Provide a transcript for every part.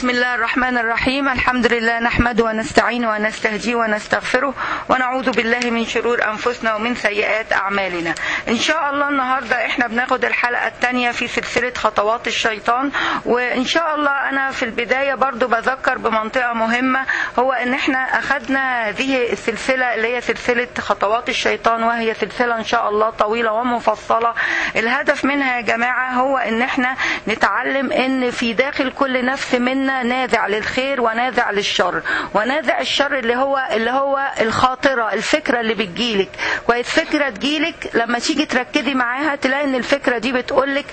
بسم الله الرحمن الرحيم الحمد لله نحمده ونستعين ونستهديه ونستغفره ونعوذ بالله من شرور أنفسنا ومن سيئات أعمالنا إن شاء الله النهاردة إحنا بناخد الحلقة الثانية في سلسلة خطوات الشيطان وإن شاء الله أنا في البداية برضو بذكر بمنطقة مهمة هو إن إحنا أخدنا هذه السلسلة اللي هي سلسلة خطوات الشيطان وهي سلسلة إن شاء الله طويلة ومفصلة الهدف منها يا جماعة هو إن إحنا نتعلم إن في داخل كل نفس منا نازع للخير ونازع للشر ونازع الشر اللي هو اللي هو الخاطرة الفكرة اللي بتجيلك كويس فكرة تجيلك لما تيجي تركزي معاها تلاقي ان الفكرة دي بتقولك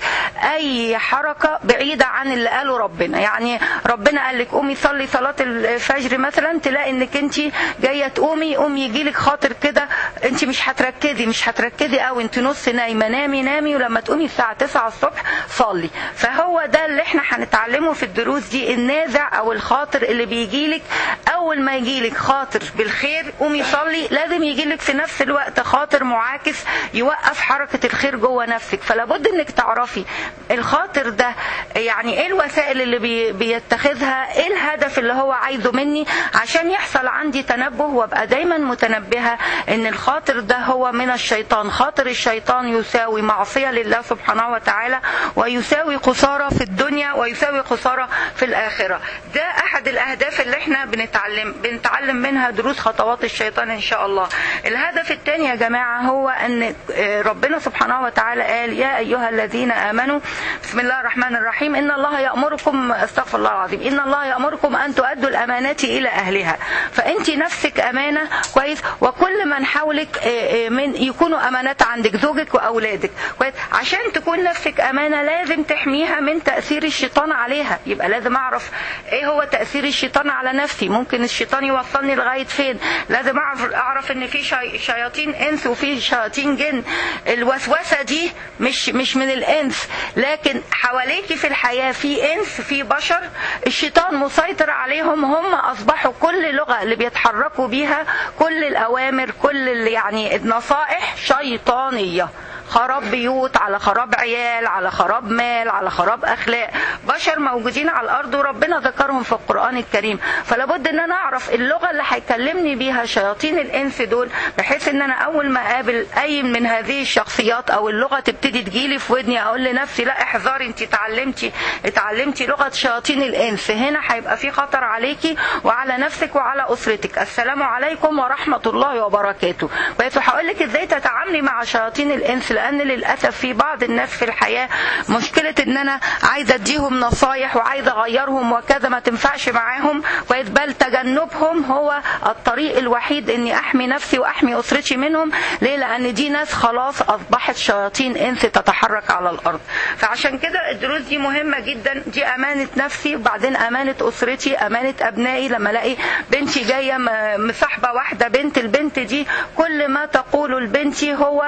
اي حركة بعيدة عن اللي قاله ربنا يعني ربنا قال لك قومي صلي صلاة الفجر مثلا تلاقي انك انت جاية تقومي يقوم يجيلك خاطر كده انت مش هتركزي مش هتركزي قوي انت نص نايمة نامي نامي ولما تقومي الساعة 9 الصبح صلي فهو ده اللي احنا هنتعلمه في الدروس دي النازع او الخاطر اللي بيجيلك اول ما يجيلك خاطر بالخير قومي صلي لازم يجيلك في نفس الوقت خاطر معاكس يوقف حركة الخير جوه نفسك فلا بد انك تعرفي الخاطر ده يعني ايه الوسائل اللي بي بيتخذها ايه الهدف اللي هو عايزه مني عشان يحصل عندي تنبه وابقى دايما متنبهة ان الخاطر ده هو من الشيطان خاطر الشيطان يساوي معصية لله سبحانه وتعالى ويساوي خسارة في الدنيا ويساوي خسارة في الآخرة ده أحد الأهداف اللي احنا بنتعلم بنتعلم منها دروس خطوات الشيطان إن شاء الله الهدف الثاني يا جماعة هو أن ربنا سبحانه وتعالى قال يا أيها الذين آمنوا بسم الله الرحمن الرحيم إن الله يأمركم استغفر الله العظيم إن الله يأمركم أن تؤدوا الأمانات إلى أهلها فأنت نفسك أمانة كويس وكل من حولك من يكونوا أمانات عندك زوجك وأولادك كويس عشان تكون نفسك أمانة لازم تحميها من تأثير الشيطان عليها يبقى لازم أعرف إيه هو تأثير الشيطان على نفسي ممكن الشيطان يوصلني لغاية فين لازم أعرف, أعرف إن في شي... شياطين إنس وفي شياطين جن الوسوسة دي مش مش من الإنس لكن حواليكي في الحياة في إنس في بشر الشيطان مسيطر عليهم هم أصبحوا كل لغة اللي بيتحركوا بيها كل الأوامر كل يعني النصائح شيطانية خراب بيوت على خراب عيال على خراب مال على خراب اخلاق بشر موجودين على الارض وربنا ذكرهم في القران الكريم فلا بد ان انا اعرف اللغه اللي هيكلمني بيها شياطين الانس دول بحيث ان انا اول ما اقابل اي من هذه الشخصيات او اللغه تبتدي تجيلي في ودني اقول لنفسي لا احذري انت اتعلمتي اتعلمتي لغه شياطين الانس هنا هيبقى في خطر عليكي وعلى نفسك وعلى اسرتك السلام عليكم ورحمه الله وبركاته كويس وهقول لك ازاي تتعاملي مع شياطين الانس لان للاسف في بعض الناس في الحياه مشكله ان انا عايزه اديهم نصايح وعايزه اغيرهم وكذا ما تنفعش معاهم كويس بل تجنبهم هو الطريق الوحيد اني احمي نفسي واحمي اسرتي منهم ليه لان دي ناس خلاص اصبحت شياطين انس تتحرك على الارض فعشان كده الدروس دي مهمه جدا دي امانه نفسي وبعدين امانه اسرتي امانه ابنائي لما الاقي بنتي جايه مصاحبه واحده بنت البنت دي كل ما تقوله لبنتي هو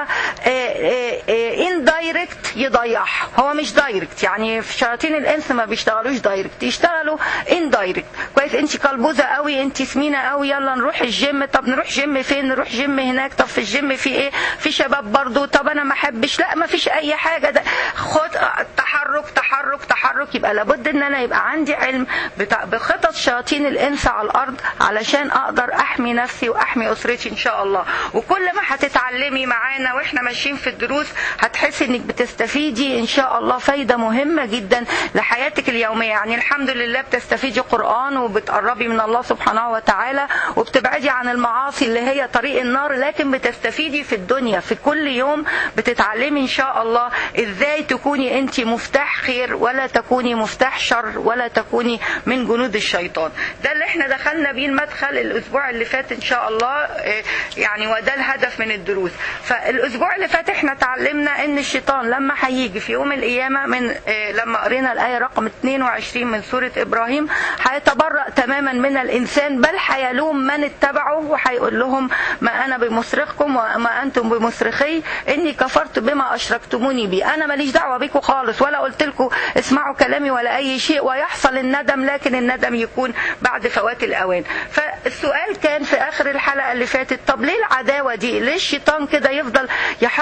ان دايركت يضيعها هو مش دايركت يعني في شياطين الانس ما بيشتغلوش دايركت يشتغلوا ان دايركت كويس انت قلبوزه قوي انت سمينه قوي يلا نروح الجيم طب نروح جيم فين نروح جيم هناك طب في الجيم في ايه في شباب برضو طب انا ما احبش لا ما فيش اي حاجه ده خد تحرك تحرك تحرك يبقى لابد ان انا يبقى عندي علم بخطط شياطين الانس على الارض علشان اقدر احمي نفسي واحمي اسرتي ان شاء الله وكل ما هتتعلمي معانا واحنا ماشيين في الدروس هتحسي انك بتستفيدي ان شاء الله فايده مهمه جدا لحياتك اليوميه يعني الحمد لله بتستفيدي قران وبتقربي من الله سبحانه وتعالى وبتبعدي عن المعاصي اللي هي طريق النار لكن بتستفيدي في الدنيا في كل يوم بتتعلمي ان شاء الله ازاي تكوني انت مفتاح خير ولا تكوني مفتاح شر ولا تكوني من جنود الشيطان ده اللي احنا دخلنا بيه المدخل الاسبوع اللي فات ان شاء الله يعني وده الهدف من الدروس فالاسبوع اللي فات احنا تعلمنا ان الشيطان لما هيجي في يوم القيامه من لما قرينا الايه رقم 22 من سوره ابراهيم هيتبرأ تماما من الانسان بل هيلوم من اتبعه وهيقول لهم ما انا بمصرخكم وما انتم بمصرخي اني كفرت بما اشركتموني بي انا ماليش دعوه بيكم خالص ولا قلت لكم اسمعوا كلامي ولا اي شيء ويحصل الندم لكن الندم يكون بعد فوات الاوان فالسؤال كان في اخر الحلقه اللي فاتت طب ليه العداوه دي ليه الشيطان كده يفضل يحرك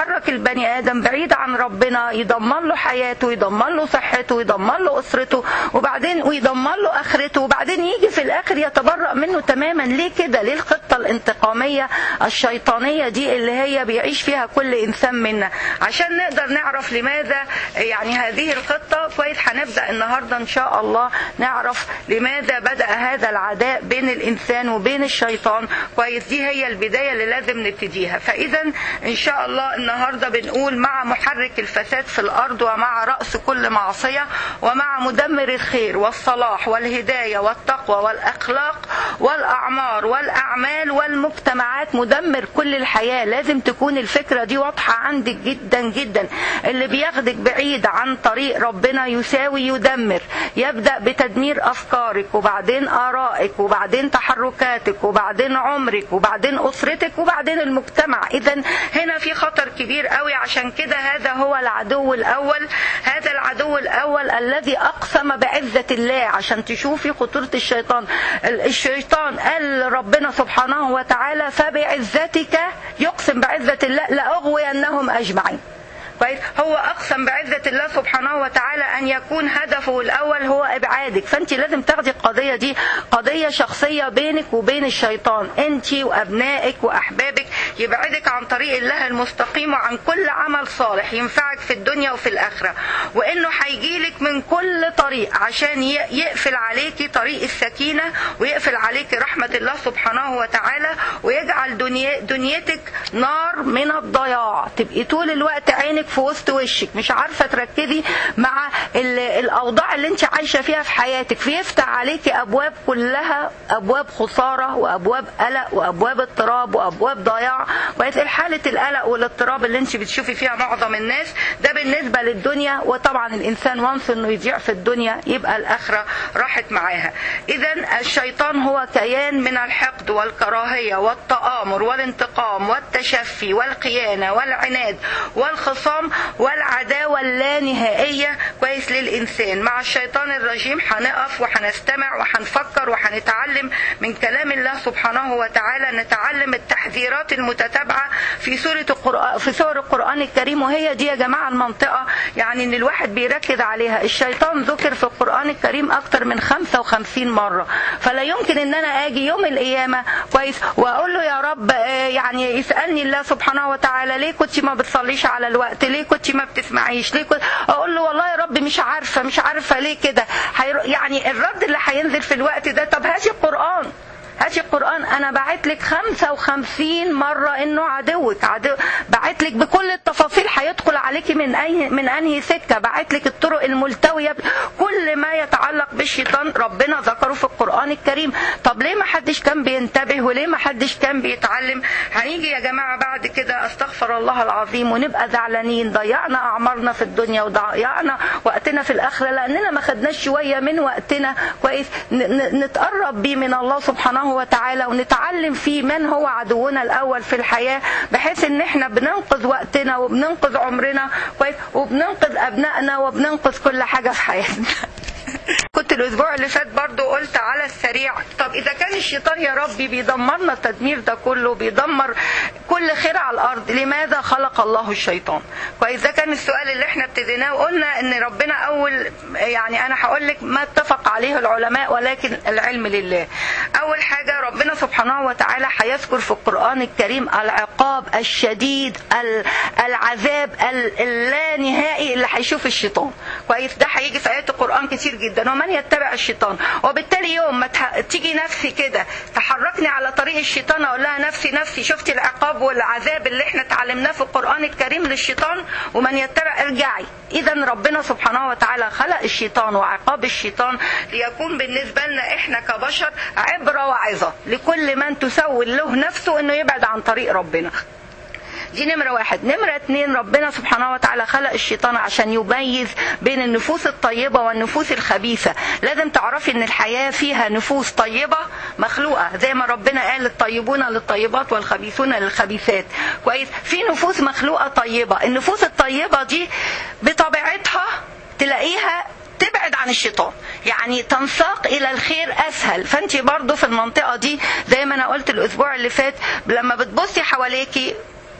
البني ادم بعيد عن ربنا يدمر له حياته يدمر له صحته يدمر له اسرته وبعدين ويدمر له اخرته وبعدين يجي في الاخر يتبرأ منه تماما ليه كده ليه الخطه الانتقاميه الشيطانيه دي اللي هي بيعيش فيها كل انسان منا عشان نقدر نعرف لماذا يعني هذه الخطه كويس هنبدا النهارده ان شاء الله نعرف لماذا بدا هذا العداء بين الانسان وبين الشيطان كويس دي هي البدايه اللي لازم نبتديها فاذا ان شاء الله النهارده بنقول مع محرك الفساد في الارض ومع راس كل معصيه ومع مدمر الخير والصلاح والهدايه والتقوى والاخلاق والاعمار والاعمال والمجتمعات مدمر كل الحياه لازم تكون الفكره دي واضحه عندك جدا جدا اللي بياخدك بعيد عن طريق ربنا يساوي يدمر يبدا بتدمير افكارك وبعدين ارائك وبعدين تحركاتك وبعدين عمرك وبعدين اسرتك وبعدين المجتمع اذا هنا في خطر كبير قوي عشان كده هذا هو العدو الاول هذا العدو الاول الذي اقسم بعزه الله عشان تشوفي خطوره الشيطان الشيطان قال ربنا سبحانه وتعالى فبعزتك يقسم بعزه الله لاغوينهم اجمعين كويس هو اقسم بعزه الله سبحانه وتعالى ان يكون هدفه الاول هو ابعادك فانت لازم تاخدي القضيه دي قضيه شخصيه بينك وبين الشيطان انت وابنائك واحبابك يبعدك عن طريق الله المستقيم وعن كل عمل صالح ينفعك في الدنيا وفي الاخره وانه هيجيلك من كل طريق عشان يقفل عليكي طريق السكينه ويقفل عليكي رحمه الله سبحانه وتعالى ويجعل دنيا دنيتك نار من الضياع تبقي طول الوقت عينك في وسط وشك مش عارفه تركزي مع الاوضاع اللي انت عايشه فيها في حياتك فيفتح عليكي ابواب كلها ابواب خساره وابواب قلق وابواب اضطراب وابواب ضياع وهي حاله القلق والاضطراب اللي انت بتشوفي فيها معظم الناس ده بالنسبه للدنيا وطبعا الانسان وانس انه يضيع في الدنيا يبقى الاخره راحت معاها اذا الشيطان هو كيان من الحقد والكراهيه والتآمر والانتقام والتشفي والخيانه والعناد والخصام والعداوه اللانهائيه كويس للانسان مع الشيطان الرجيم هنقف وهنستمع وهنفكر وهنتعلم من كلام الله سبحانه وتعالى نتعلم التحذيرات المتتابعه في سوره القران في سور القران الكريم وهي دي يا جماعه المنطقه يعني ان الواحد بيركز عليها الشيطان ذكر في القران الكريم اكتر من 55 مره فلا يمكن ان انا اجي يوم القيامه كويس واقول له يا رب يعني يسالني الله سبحانه وتعالى ليه كنت ما بتصليش على الوقت ليه كنت ما بتسمعيش ليه كنت اقول له والله يا رب مش عارفه مش عارفه ليه كده يعني الرد اللي هينزل في الوقت ده طب هاتي القران هاتي القرآن أنا بعت لك 55 مرة إنه عدوك عدو بعت لك بكل التفاصيل هيدخل عليك من أي من أنهي سكة بعت لك الطرق الملتوية كل ما يتعلق بالشيطان ربنا ذكره في القرآن الكريم طب ليه ما حدش كان بينتبه وليه ما حدش كان بيتعلم هنيجي يا جماعة بعد كده أستغفر الله العظيم ونبقى زعلانين ضيعنا أعمارنا في الدنيا وضيعنا وقتنا في الآخرة لأننا ما خدناش شوية من وقتنا كويس نتقرب بيه من الله سبحانه سبحانه وتعالى ونتعلم فيه من هو عدونا الاول في الحياه بحيث ان احنا بننقذ وقتنا وبننقذ عمرنا كويس وبننقذ ابنائنا وبننقذ كل حاجه في حياتنا كنت الاسبوع اللي فات برضو قلت على السريع طب اذا كان الشيطان يا ربي بيدمرنا التدمير ده كله بيدمر كل خير على الارض لماذا خلق الله الشيطان كويس ده كان السؤال اللي احنا ابتديناه وقلنا ان ربنا اول يعني انا هقول لك ما اتفق عليه العلماء ولكن العلم لله اول حاجه ربنا سبحانه وتعالى هيذكر في القران الكريم العقاب الشديد العذاب اللانهائي اللي هيشوف الشيطان كويس ده هيجي في ايات القران كتير جدا ومن يتبع الشيطان وبالتالي يوم ما تيجي نفسي كده تحركني على طريق الشيطان اقول لها نفسي نفسي شفتي العقاب والعذاب اللي احنا اتعلمناه في القران الكريم للشيطان ومن يتبع ارجعي اذا ربنا سبحانه وتعالى خلق الشيطان وعقاب الشيطان ليكون بالنسبه لنا احنا كبشر عبره وعظه لكل من تسول له نفسه انه يبعد عن طريق ربنا دي نمرة واحد نمرة اتنين ربنا سبحانه وتعالى خلق الشيطان عشان يميز بين النفوس الطيبة والنفوس الخبيثة لازم تعرفي ان الحياة فيها نفوس طيبة مخلوقة زي ما ربنا قال الطيبون للطيبات والخبيثون للخبيثات كويس في نفوس مخلوقة طيبة النفوس الطيبة دي بطبيعتها تلاقيها تبعد عن الشيطان يعني تنساق الى الخير اسهل فانت برضو في المنطقه دي زي ما انا قلت الاسبوع اللي فات لما بتبصي حواليكي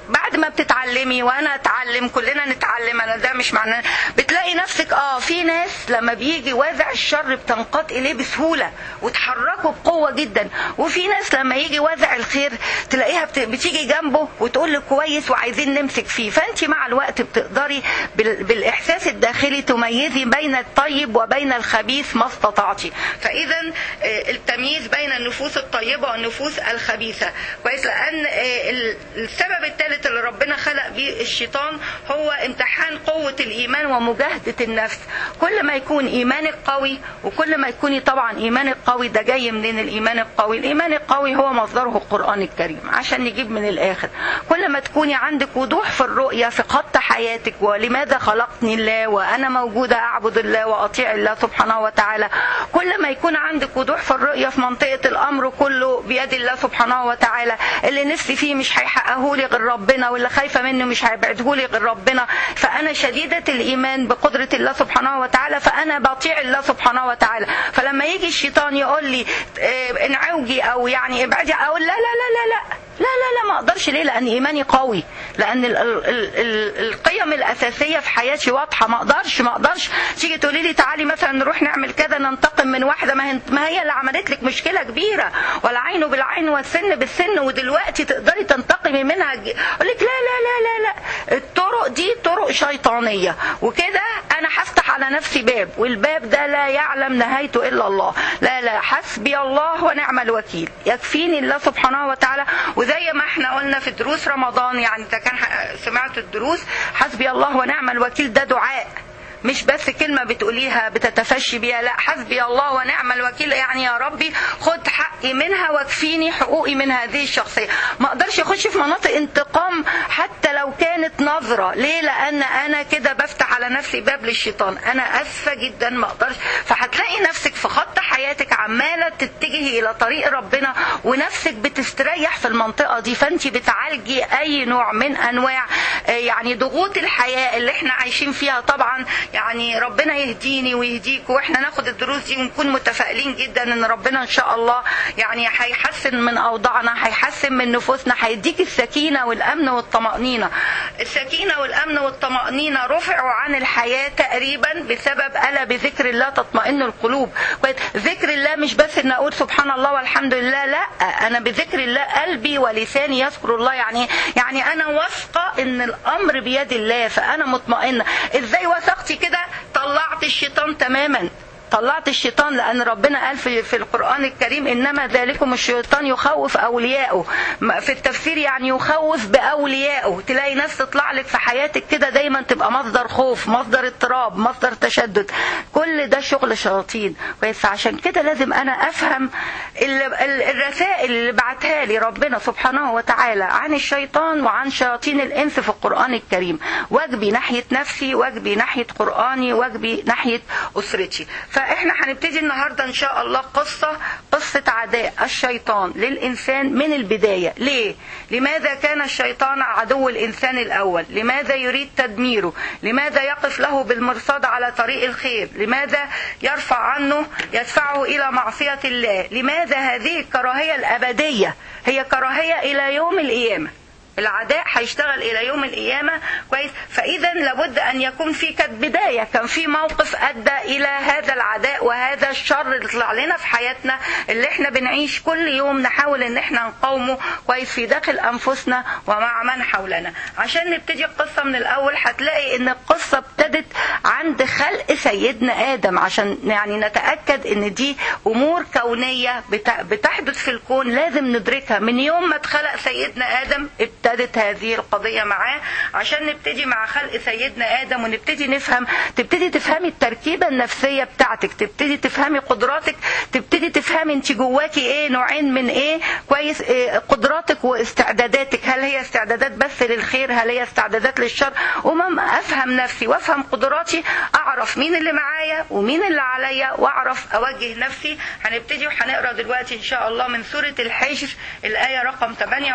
بعد ما بتتعلمي وانا اتعلم كلنا نتعلم انا ده مش معناه بتلاقي نفسك اه في ناس لما بيجي وازع الشر بتنقاد اليه بسهوله وتحركه بقوه جدا وفي ناس لما يجي وازع الخير تلاقيها بت- بتيجي جنبه وتقول لك كويس وعايزين نمسك فيه فانت مع الوقت بتقدري بال- بالاحساس الداخلي تميزي بين الطيب وبين الخبيث ما استطعتي فاذا آه، التمييز بين النفوس الطيبه والنفوس الخبيثه كويس لان آه، ال- السبب الثالث اللي ربنا خلق بيه الشيطان هو امتحان قوه الايمان ومجاهده النفس كل ما يكون ايمانك قوي وكل ما يكوني طبعا ايمانك قوي ده جاي منين الايمان القوي الايمان القوي هو مصدره القران الكريم عشان نجيب من الاخر كل ما تكوني عندك وضوح في الرؤيه في خط حياتك ولماذا خلقني الله وانا موجوده اعبد الله واطيع الله سبحانه وتعالى كل ما يكون عندك وضوح في الرؤيه في منطقه الامر كله بيد الله سبحانه وتعالى اللي نفسي فيه مش هيحققه لي غير ربنا واللي خايفه منه مش هيبعده لي غير ربنا فانا شديده الايمان بقدره الله سبحانه وتعالى فانا بطيع الله سبحانه وتعالى فلما يجي الشيطان يقول لي آه، انعوجي او يعني ابعدي اقول لا لا لا لا لا لا لا لا ما اقدرش ليه لان ايماني قوي لان ال ال ال ال القيم الاساسيه في حياتي واضحه ما اقدرش ما اقدرش تيجي تقولي لي تعالي مثلا نروح نعمل كذا ننتقم من واحده ما هي ما هي اللي عملت لك مشكله كبيره والعين بالعين والسن بالسن ودلوقتي تقدري تنتقمي منها اقول لك لا لا لا لا لا الطرق دي طرق شيطانيه وكده انا هفتح على نفسي باب والباب ده لا يعلم نهايته الا الله لا لا حسبي الله ونعم الوكيل يكفيني الله سبحانه وتعالى وزي ما احنا قلنا في دروس رمضان يعني اذا كان سمعت الدروس حسبي الله ونعم الوكيل ده دعاء مش بس كلمة بتقوليها بتتفشي بيها لا حسبي الله ونعم الوكيل يعني يا ربي خد حقي منها واكفيني حقوقي من هذه الشخصية ما اقدرش اخش في مناطق انتقام حتى لو كانت نظرة ليه لان انا كده بفتح على نفسي باب للشيطان انا اسفة جدا ما اقدرش فهتلاقي نفسك في خط حياتك عمالة تتجهي الى طريق ربنا ونفسك بتستريح في المنطقة دي فانت بتعالجي اي نوع من انواع آه، يعني ضغوط الحياة اللي احنا عايشين فيها طبعا يعني ربنا يهديني ويهديك واحنا ناخد الدروس دي ونكون متفائلين جدا ان ربنا ان شاء الله يعني هيحسن من اوضاعنا هيحسن من نفوسنا هيديك السكينه والامن والطمانينه السكينه والامن والطمانينه رفعوا عن الحياه تقريبا بسبب الا بذكر الله تطمئن القلوب كويس؟ ذكر الله مش بس ان اقول سبحان الله والحمد لله لا انا بذكر الله قلبي ولساني يذكر الله يعني يعني انا واثقه ان الامر بيد الله فانا مطمئنه ازاي وثقتي كده طلعت الشيطان تماما طلعت الشيطان لان ربنا قال في, في القران الكريم انما ذلكم الشيطان يخوف اولياءه م- في التفسير يعني يخوف باوليائه تلاقي ناس تطلع لك في حياتك كده دايما تبقى مصدر خوف مصدر اضطراب مصدر تشدد كل ده شغل شياطين كويس عشان كده لازم انا افهم ال- ال- الرسائل اللي بعتها لي ربنا سبحانه وتعالى عن الشيطان وعن شياطين الانس في القران الكريم واجبي ناحيه نفسي واجبي ناحيه قراني واجبي ناحيه اسرتي فاحنا هنبتدي النهارده ان شاء الله قصه قصه عداء الشيطان للانسان من البدايه ليه لماذا كان الشيطان عدو الانسان الاول لماذا يريد تدميره لماذا يقف له بالمرصاد على طريق الخير لماذا يرفع عنه يدفعه الى معصيه الله لماذا هذه الكراهيه الابديه هي كراهيه الى يوم القيامه العداء هيشتغل الى يوم القيامه كويس فاذا لابد ان يكون في كانت بدايه كان في موقف ادى الى هذا العداء وهذا الشر اللي طلع لنا في حياتنا اللي احنا بنعيش كل يوم نحاول ان احنا نقاومه كويس في داخل انفسنا ومع من حولنا عشان نبتدي القصه من الاول هتلاقي ان القصه ابتدت عند خلق سيدنا ادم عشان يعني نتاكد ان دي امور كونيه بت- بتحدث في الكون لازم ندركها من يوم ما اتخلق سيدنا ادم ابتدت هذه القضيه معاه عشان نبتدي مع خلق سيدنا ادم ونبتدي نفهم تبتدي تفهمي التركيبه النفسيه بتاعتك تبتدي تفهمي قدراتك تبتدي تفهمي انت جواكي ايه نوعين من ايه كويس إيه قدراتك واستعداداتك هل هي استعدادات بس للخير هل هي استعدادات للشر ومم افهم نفسي وافهم قدراتي اعرف مين اللي معايا ومين اللي عليا واعرف اوجه نفسي هنبتدي وهنقرا دلوقتي ان شاء الله من سوره الحجر الايه رقم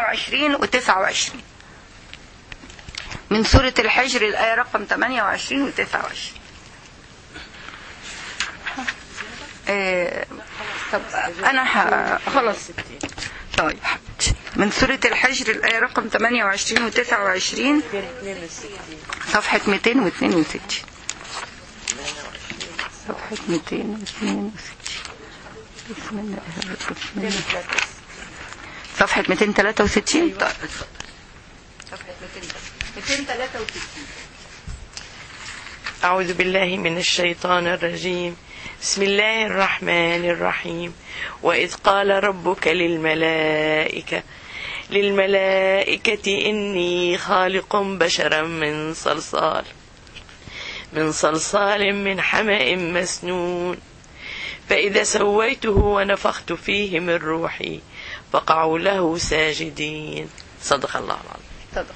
28 و29 من سورة الحجر الآية رقم 28 و 29 آه، طب أنا ه... خلاص طيب حبيبتي من سورة الحجر الآية رقم 28 و 29 صفحة 262 صفحة 262 بسم الله الرحمن الرحيم صفحة 263 طيب صفحة 263 أعوذ بالله من الشيطان الرجيم بسم الله الرحمن الرحيم وإذ قال ربك للملائكة للملائكة إني خالق بشرا من صلصال من صلصال من حمأ مسنون فإذا سويته ونفخت فيه من روحي فقعوا له ساجدين صدق الله العظيم صدق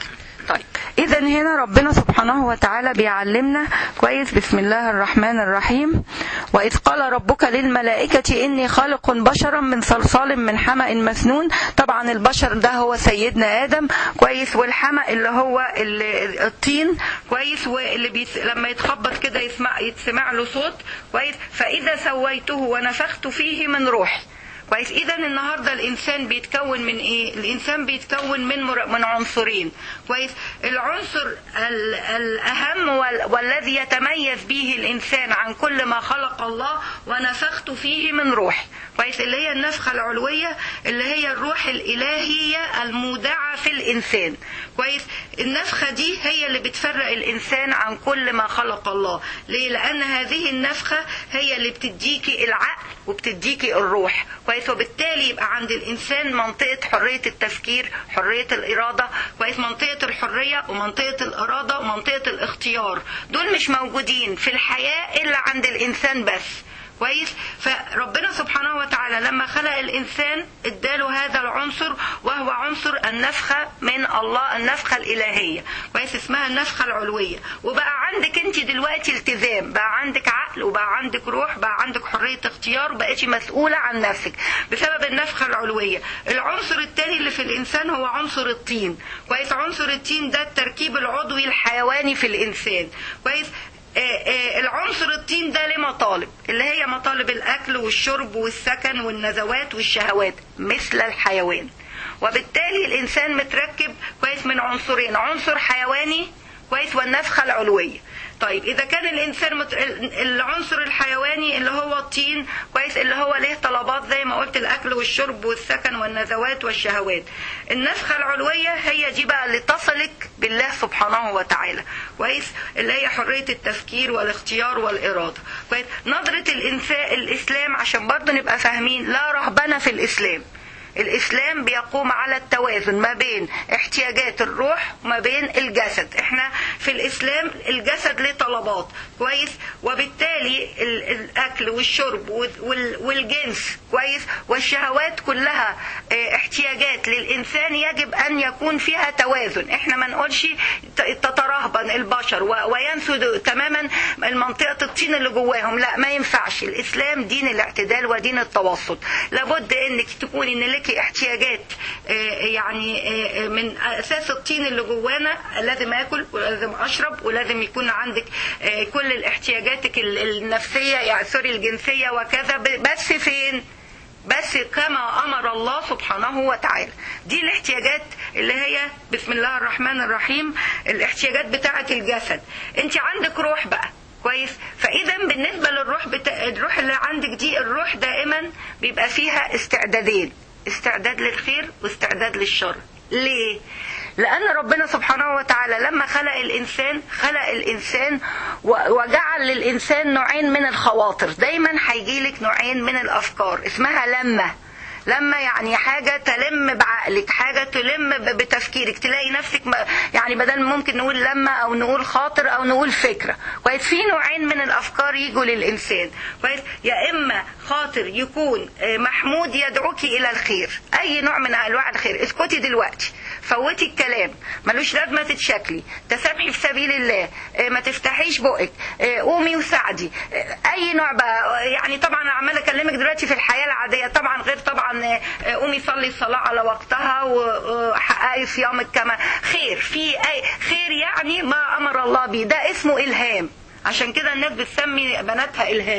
طيب اذا هنا ربنا سبحانه وتعالى بيعلمنا كويس بسم الله الرحمن الرحيم واذ قال ربك للملائكه اني خالق بشرا من صلصال من حمأ مسنون طبعا البشر ده هو سيدنا ادم كويس والحمأ اللي هو ال- الطين كويس واللي بيس لما يتخبط كده يسمع يتسمع له صوت كويس فاذا سويته ونفخت فيه من روحي كويس اذا النهارده الانسان بيتكون من ايه الانسان بيتكون من مر... من عنصرين كويس العنصر ال... الاهم وال... والذي يتميز به الانسان عن كل ما خلق الله ونفخت فيه من روحي كويس اللي هي النفخه العلويه اللي هي الروح الالهيه المودعه في الانسان كويس النفخه دي هي اللي بتفرق الانسان عن كل ما خلق الله ليه لان هذه النفخه هي اللي بتديكي العقل وبتديكي الروح كويس وبالتالي يبقى عند الانسان منطقه حريه التفكير حريه الاراده كويس منطقه الحريه ومنطقه الاراده ومنطقه الاختيار دول مش موجودين في الحياه الا عند الانسان بس كويس فربنا سبحانه وتعالى لما خلق الانسان اداله هذا العنصر وهو عنصر النفخه من الله النفخه الالهيه كويس اسمها النفخه العلويه وبقى عندك انت دلوقتي التزام بقى عندك عقل وبقى عندك روح بقى عندك حريه اختيار وبقيتي مسؤوله عن نفسك بسبب النفخه العلويه العنصر الثاني اللي في الانسان هو عنصر الطين كويس عنصر الطين ده التركيب العضوي الحيواني في الانسان كويس آه، آه، العنصر الطين ده ليه مطالب اللي هي مطالب الاكل والشرب والسكن والنزوات والشهوات مثل الحيوان وبالتالي الانسان متركب كويس من عنصرين عنصر حيواني كويس والنفخه العلويه طيب اذا كان الانسان مت... العنصر الحيواني اللي هو الطين كويس اللي هو له طلبات زي ما قلت الاكل والشرب والسكن والنزوات والشهوات النفخه العلويه هي دي بقى اللي تصلك بالله سبحانه وتعالى كويس اللي هي حريه التفكير والاختيار والاراده كويس نظره الانسان الاسلام عشان برضه نبقى فاهمين لا رهبنه في الاسلام الاسلام بيقوم على التوازن ما بين احتياجات الروح وما بين الجسد احنا في الاسلام الجسد له طلبات كويس وبالتالي ال- الاكل والشرب وال- والجنس كويس والشهوات كلها اه، احتياجات للانسان يجب ان يكون فيها توازن احنا ما نقولش ت- تترهبن البشر و- وينسوا تماما المنطقه الطين اللي جواهم لا ما ينفعش الاسلام دين الاعتدال ودين التوسط لابد انك تكون ان لك احتياجات آه، يعني آه، من اساس الطين اللي جوانا لازم اكل ولازم اشرب ولازم يكون عندك آه، كل احتياجاتك ال- النفسيه يعني سوري الجنسيه وكذا ب- بس فين بس كما امر الله سبحانه وتعالى دي الاحتياجات اللي هي بسم الله الرحمن الرحيم الاحتياجات بتاعه الجسد انت عندك روح بقى كويس فاذا بالنسبه للروح بتا... الروح اللي عندك دي الروح دائما بيبقى فيها استعدادين استعداد للخير واستعداد للشر ليه لأن ربنا سبحانه وتعالى لما خلق الإنسان خلق الإنسان و- وجعل للإنسان نوعين من الخواطر دايما هيجيلك نوعين من الأفكار اسمها لمة لما يعني حاجة تلم بعقلك حاجة تلم ب- بتفكيرك تلاقي نفسك م- يعني بدل ممكن نقول لما أو نقول خاطر أو نقول فكرة كويس في نوعين من الأفكار يجوا للإنسان كويس يا إما خاطر يكون آه، محمود يدعوك إلى الخير أي نوع من أنواع الخير اسكتي دلوقتي فوتي الكلام ملوش لازمه تتشكلي تسامحي في سبيل الله آه، ما تفتحيش بقك آه، قومي وساعدي آه، اي نوع بقى يعني طبعا انا عماله اكلمك دلوقتي في الحياه العاديه طبعا غير طبعا آه، آه، قومي صلي الصلاه على وقتها وحققي صيامك كما خير في اي خير يعني ما امر الله به ده اسمه الهام عشان كده الناس بتسمي بناتها الهام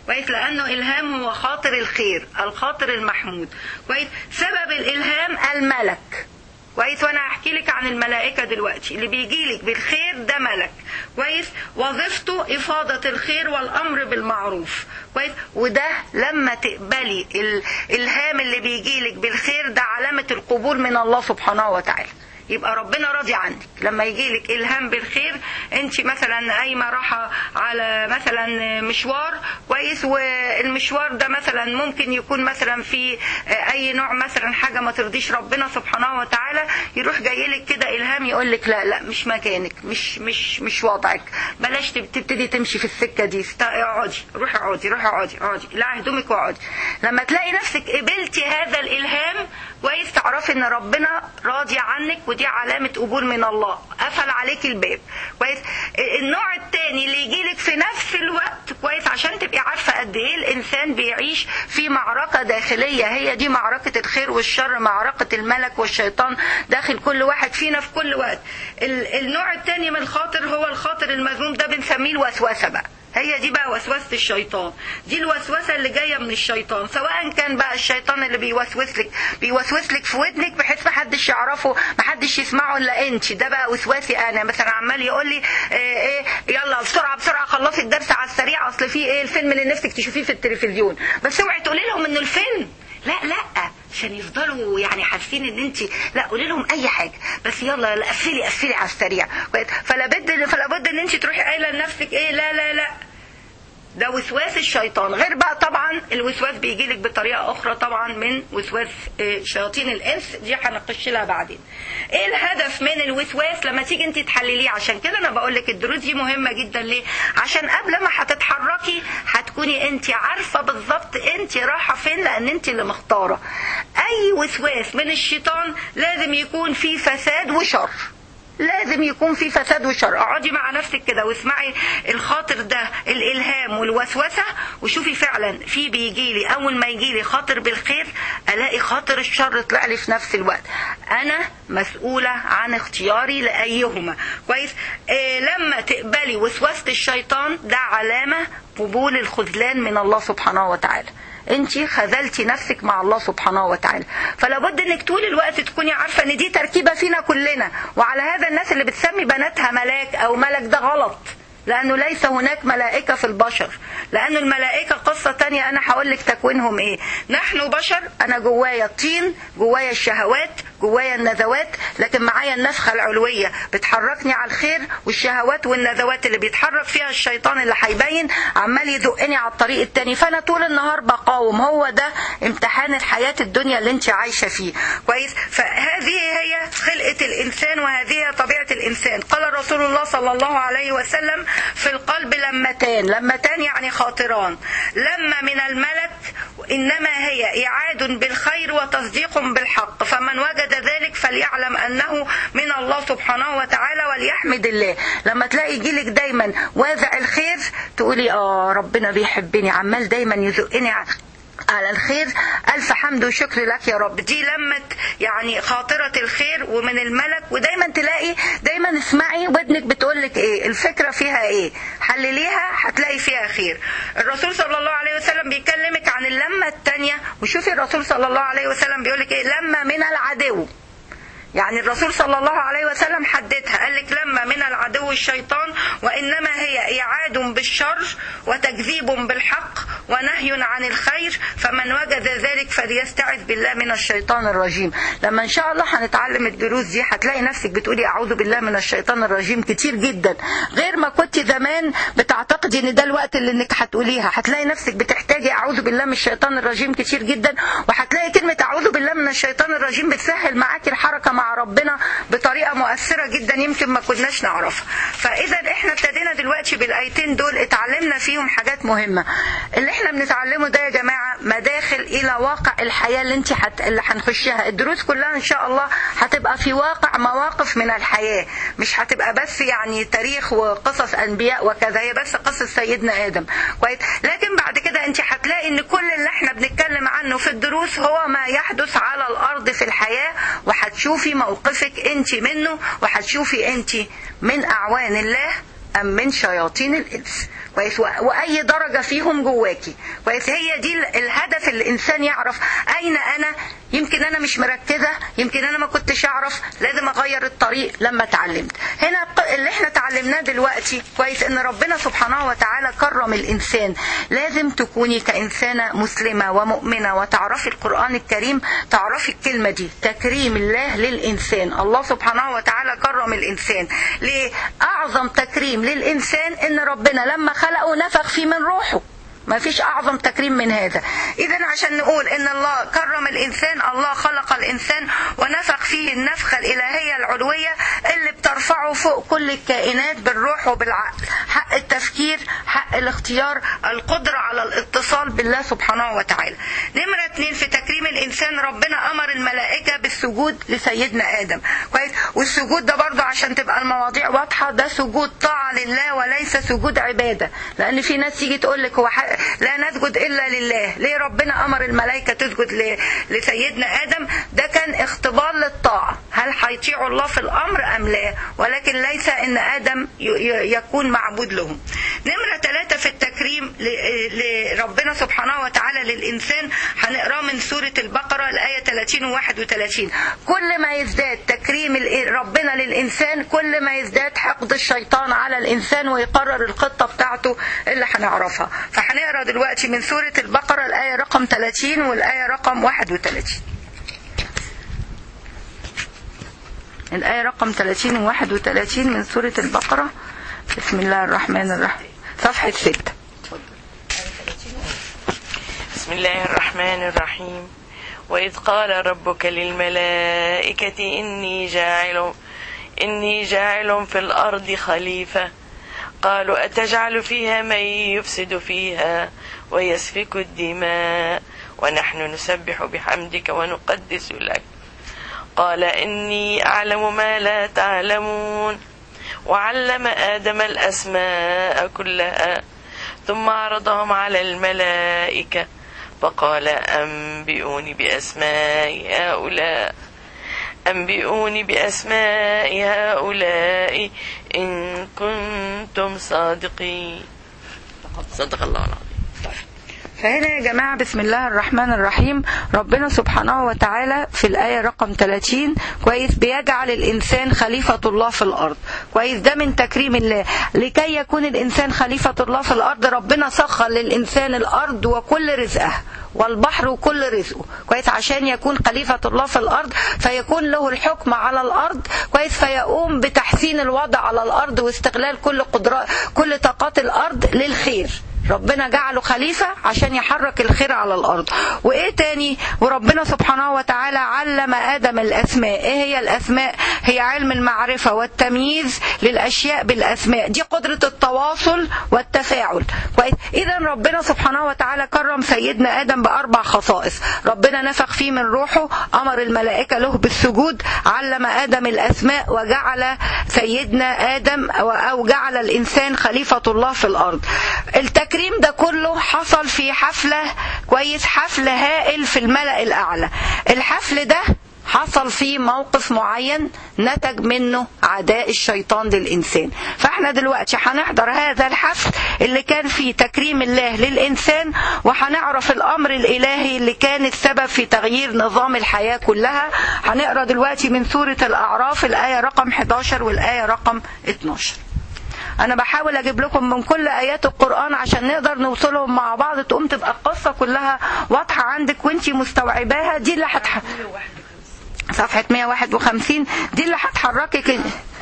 كويس لانه الهام هو خاطر الخير الخاطر المحمود كويس سبب الالهام الملك كويس وانا هحكي لك عن الملائكه دلوقتي اللي بيجي لك بالخير ده ملك كويس وظيفته افاضه الخير والامر بالمعروف كويس وده لما تقبلي الالهام اللي بيجي لك بالخير ده علامه القبول من الله سبحانه وتعالى يبقى ربنا راضي عنك لما يجي لك الهام بالخير انت مثلا قايمه رايحه على مثلا مشوار كويس والمشوار ده مثلا ممكن يكون مثلا في اي نوع مثلا حاجه ما ترضيش ربنا سبحانه وتعالى يروح جاي لك كده الهام يقول لك لا لا مش مكانك مش مش مش وضعك بلاش تبتدي تمشي في السكه دي اقعدي روحي اقعدي روحي اقعدي اقعدي لا هدومك واقعدي لما تلاقي نفسك قبلتي هذا الالهام كويس تعرفي ان ربنا راضي عنك ودي علامة قبول من الله قفل عليك الباب كويس النوع الثاني اللي يجي لك في نفس الوقت كويس عشان تبقي عارفة قد ايه الانسان بيعيش في معركة داخلية هي دي معركة الخير والشر معركة الملك والشيطان داخل كل واحد فينا في كل وقت النوع الثاني من الخاطر هو الخاطر المذموم ده بنسميه الوسوسة بقى هي دي بقى وسوسة الشيطان دي الوسوسة اللي جاية من الشيطان سواء كان بقى الشيطان اللي بيوسوس لك بيوسوس لك في ودنك بحيث ما حدش يعرفه ما حدش يسمعه الا انت ده بقى وسواسي انا مثلا عمال يقول لي ايه, ايه يلا بسرعة بسرعة خلصي الدرس على السريع اصل في ايه الفيلم اللي نفسك تشوفيه في التلفزيون بس اوعي تقولي لهم انه الفيلم لا لا عشان يفضلوا يعني حاسين ان انت لا قولي لهم اي حاجه بس يلا لا قفلي قفلي على السريع فلا بد فلا بد ان انت تروحي قايله لنفسك ايه لا لا لا ده وسواس الشيطان غير بقى طبعا الوسواس بيجي لك بطريقه اخرى طبعا من وسواس شياطين الانس دي هنخش لها بعدين ايه الهدف من الوسواس لما تيجي انت تحلليه عشان كده انا بقول لك الدروس دي مهمه جدا ليه عشان قبل ما هتتحركي هتكوني انت عارفه بالظبط انت رايحه فين لان انت اللي مختاره اي وسواس من الشيطان لازم يكون فيه فساد وشر لازم يكون في فساد وشر اقعدي مع نفسك كده واسمعي الخاطر ده الالهام والوسوسه وشوفي فعلا في بيجي لي اول ما يجي لي خاطر بالخير الاقي خاطر الشر طلع لي في نفس الوقت انا مسؤوله عن اختياري لايهما كويس إيه لما تقبلي وسوسه الشيطان ده علامه قبول الخذلان من الله سبحانه وتعالى انت خذلتي نفسك مع الله سبحانه وتعالى فلا بد انك طول الوقت تكوني عارفه ان دي تركيبه فينا كلنا وعلى هذا الناس اللي بتسمي بناتها ملاك او ملك ده غلط لأنه ليس هناك ملائكة في البشر لأن الملائكة قصة تانية أنا هقول لك تكوينهم إيه نحن بشر أنا جوايا الطين جوايا الشهوات جوايا النزوات لكن معايا النفخة العلوية بتحركني على الخير والشهوات والنزوات اللي بيتحرك فيها الشيطان اللي هيبين عمال يزقني على الطريق التاني فأنا طول النهار بقاوم هو ده امتحان الحياة الدنيا اللي انت عايشة فيه كويس فهذه هي خلقة الإنسان وهذه هي طبيعة الإنسان قال رسول الله صلى الله عليه وسلم في القلب لمتان لمتان يعني خاطران لما من الملك إنما هي إعاد بالخير وتصديق بالحق فمن وجد ذلك فليعلم أنه من الله سبحانه وتعالى وليحمد الله لما تلاقي يجيلك دايما وازع الخير تقولي آه ربنا بيحبني عمال دايما يزقني على الخير ألف حمد وشكر لك يا رب دي لمت يعني خاطرة الخير ومن الملك ودايما تلاقي دايما اسمعي ودنك بتقولك ايه الفكرة فيها ايه حلليها هتلاقي فيها خير الرسول صلى الله عليه وسلم بيكلمك عن اللمة التانية وشوفي الرسول صلى الله عليه وسلم بيقولك ايه لما من العدو يعني الرسول صلى الله عليه وسلم حددها قال لك لما من العدو الشيطان وإنما هي إعاد بالشر وتكذيب بالحق ونهي عن الخير فمن وجد ذلك فليستعذ بالله من الشيطان الرجيم لما إن شاء الله هنتعلم الدروس دي هتلاقي نفسك بتقولي أعوذ بالله من الشيطان الرجيم كتير جدا غير ما كنت زمان بتعتقدي إن ده الوقت اللي إنك هتقوليها هتلاقي نفسك بتحتاجي أعوذ بالله من الشيطان الرجيم كتير جدا وهتلاقي كلمة أعوذ بالله من الشيطان الرجيم بتسهل معاكي الحركة مع ربنا بطريقة مؤثرة جدا يمكن ما كناش نعرفها فإذا احنا ابتدينا دلوقتي بالآيتين دول اتعلمنا فيهم حاجات مهمة اللي احنا بنتعلمه ده يا جماعة مداخل إلى واقع الحياة اللي انت حت... اللي هنخشها الدروس كلها إن شاء الله هتبقى في واقع مواقف من الحياة مش هتبقى بس يعني تاريخ وقصص أنبياء وكذا هي بس قصة سيدنا آدم كويس لكن بعد كده انت هتلاقي ان كل اللي احنا بنتكلم عنه في الدروس هو ما يحدث على الأرض في الحياة وهتشوفي موقفك انت منه وهتشوفي انت من اعوان الله ام من شياطين الانس كويس و- واي درجه فيهم جواكي كويس هي دي ال- الهدف اللي الانسان يعرف اين انا يمكن انا مش مركزه يمكن انا ما كنتش اعرف لازم اغير الطريق لما اتعلمت هنا الق- اللي احنا اتعلمناه دلوقتي كويس ان ربنا سبحانه وتعالى كرم الانسان لازم تكوني كانسانه مسلمه ومؤمنه وتعرفي القران الكريم تعرفي الكلمه دي تكريم الله للانسان الله سبحانه وتعالى كرم الانسان ليه اعظم تكريم للانسان ان ربنا لما خلقه نفخ فيه من روحه ما فيش اعظم تكريم من هذا اذا عشان نقول ان الله كرم الانسان الله خلق الانسان ونفخ فيه النفخه الالهيه العلويه اللي بترفعه فوق كل الكائنات بالروح وبالعقل حق التفكير حق الاختيار القدره على الاتصال بالله سبحانه وتعالى نمره اتنين في تكريم الانسان ربنا امر الملائكه بالسجود لسيدنا ادم كويس والسجود ده برضه عشان تبقى المواضيع واضحه ده سجود طاعه لله وليس سجود عباده لان في ناس تيجي تقول لك هو ح- لا نسجد الا لله ليه ربنا امر الملائكه تسجد ل- لسيدنا ادم ده كان اختبار للطاعه هل هيطيعوا الله في الامر ام لا ولكن ليس ان ادم ي- ي- يكون معبود لهم نمره ثلاثه في التكريم ل- لربنا سبحانه وتعالى للانسان هنقراه من سوره البقره الايه 30 و 31 كل ما يزداد تكريم ال- ربنا للانسان كل ما يزداد حقد الشيطان على الانسان ويقرر الخطه بتاعته اللي هنعرفها فهنقرا دلوقتي من سوره البقره الايه رقم 30 والايه رقم 31 الآية رقم 30 و 31 من سورة البقرة بسم الله الرحمن الرحيم صفحة 6 بسم الله الرحمن الرحيم وإذ قال ربك للملائكة إني جاعل إني جاعل في الأرض خليفة قالوا أتجعل فيها من يفسد فيها ويسفك الدماء ونحن نسبح بحمدك ونقدس لك قال إني أعلم ما لا تعلمون وعلم آدم الأسماء كلها ثم عرضهم على الملائكة فقال أنبئوني بأسماء هؤلاء أنبئوني بأسماء هؤلاء إن كنتم صادقين صدق الله العظيم فهنا يا جماعة بسم الله الرحمن الرحيم ربنا سبحانه وتعالى في الآية رقم 30 كويس بيجعل الإنسان خليفة الله في الأرض كويس ده من تكريم الله لكي يكون الإنسان خليفة الله في الأرض ربنا سخر للإنسان الأرض وكل رزقها والبحر وكل رزقه كويس عشان يكون خليفة الله في الأرض فيكون له الحكم على الأرض كويس فيقوم بتحسين الوضع على الأرض واستغلال كل قدرات كل طاقات الأرض للخير ربنا جعله خليفة عشان يحرك الخير على الأرض وإيه تاني وربنا سبحانه وتعالى علم آدم الأسماء إيه هي الأسماء هي علم المعرفة والتمييز للأشياء بالأسماء دي قدرة التواصل والتفاعل كويس إذا ربنا سبحانه وتعالى كرم سيدنا آدم بأربع خصائص ربنا نفخ فيه من روحه أمر الملائكة له بالسجود علم آدم الأسماء وجعل سيدنا آدم أو جعل الإنسان خليفة الله في الأرض التكريم ده كله حصل في حفلة كويس حفل هائل في الملأ الأعلى الحفل ده حصل فيه موقف معين نتج منه عداء الشيطان للإنسان فاحنا دلوقتي هنحضر هذا الحفل اللي كان فيه تكريم الله للإنسان وهنعرف الأمر الإلهي اللي كان السبب في تغيير نظام الحياة كلها هنقرأ دلوقتي من سورة الأعراف الآية رقم 11 والآية رقم 12 انا بحاول اجيب لكم من كل ايات القران عشان نقدر نوصلهم مع بعض تقوم تبقى القصه كلها واضحه عندك وانتي مستوعباها دي اللي هتح... صفحه 151 دي اللي هتحركك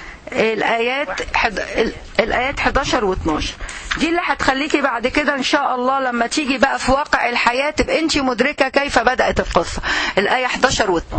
الايات حد... الايات 11 و12 دي اللي هتخليكي بعد كده ان شاء الله لما تيجي بقى في واقع الحياه تبقى انت مدركه كيف بدات القصه الايه 11 و12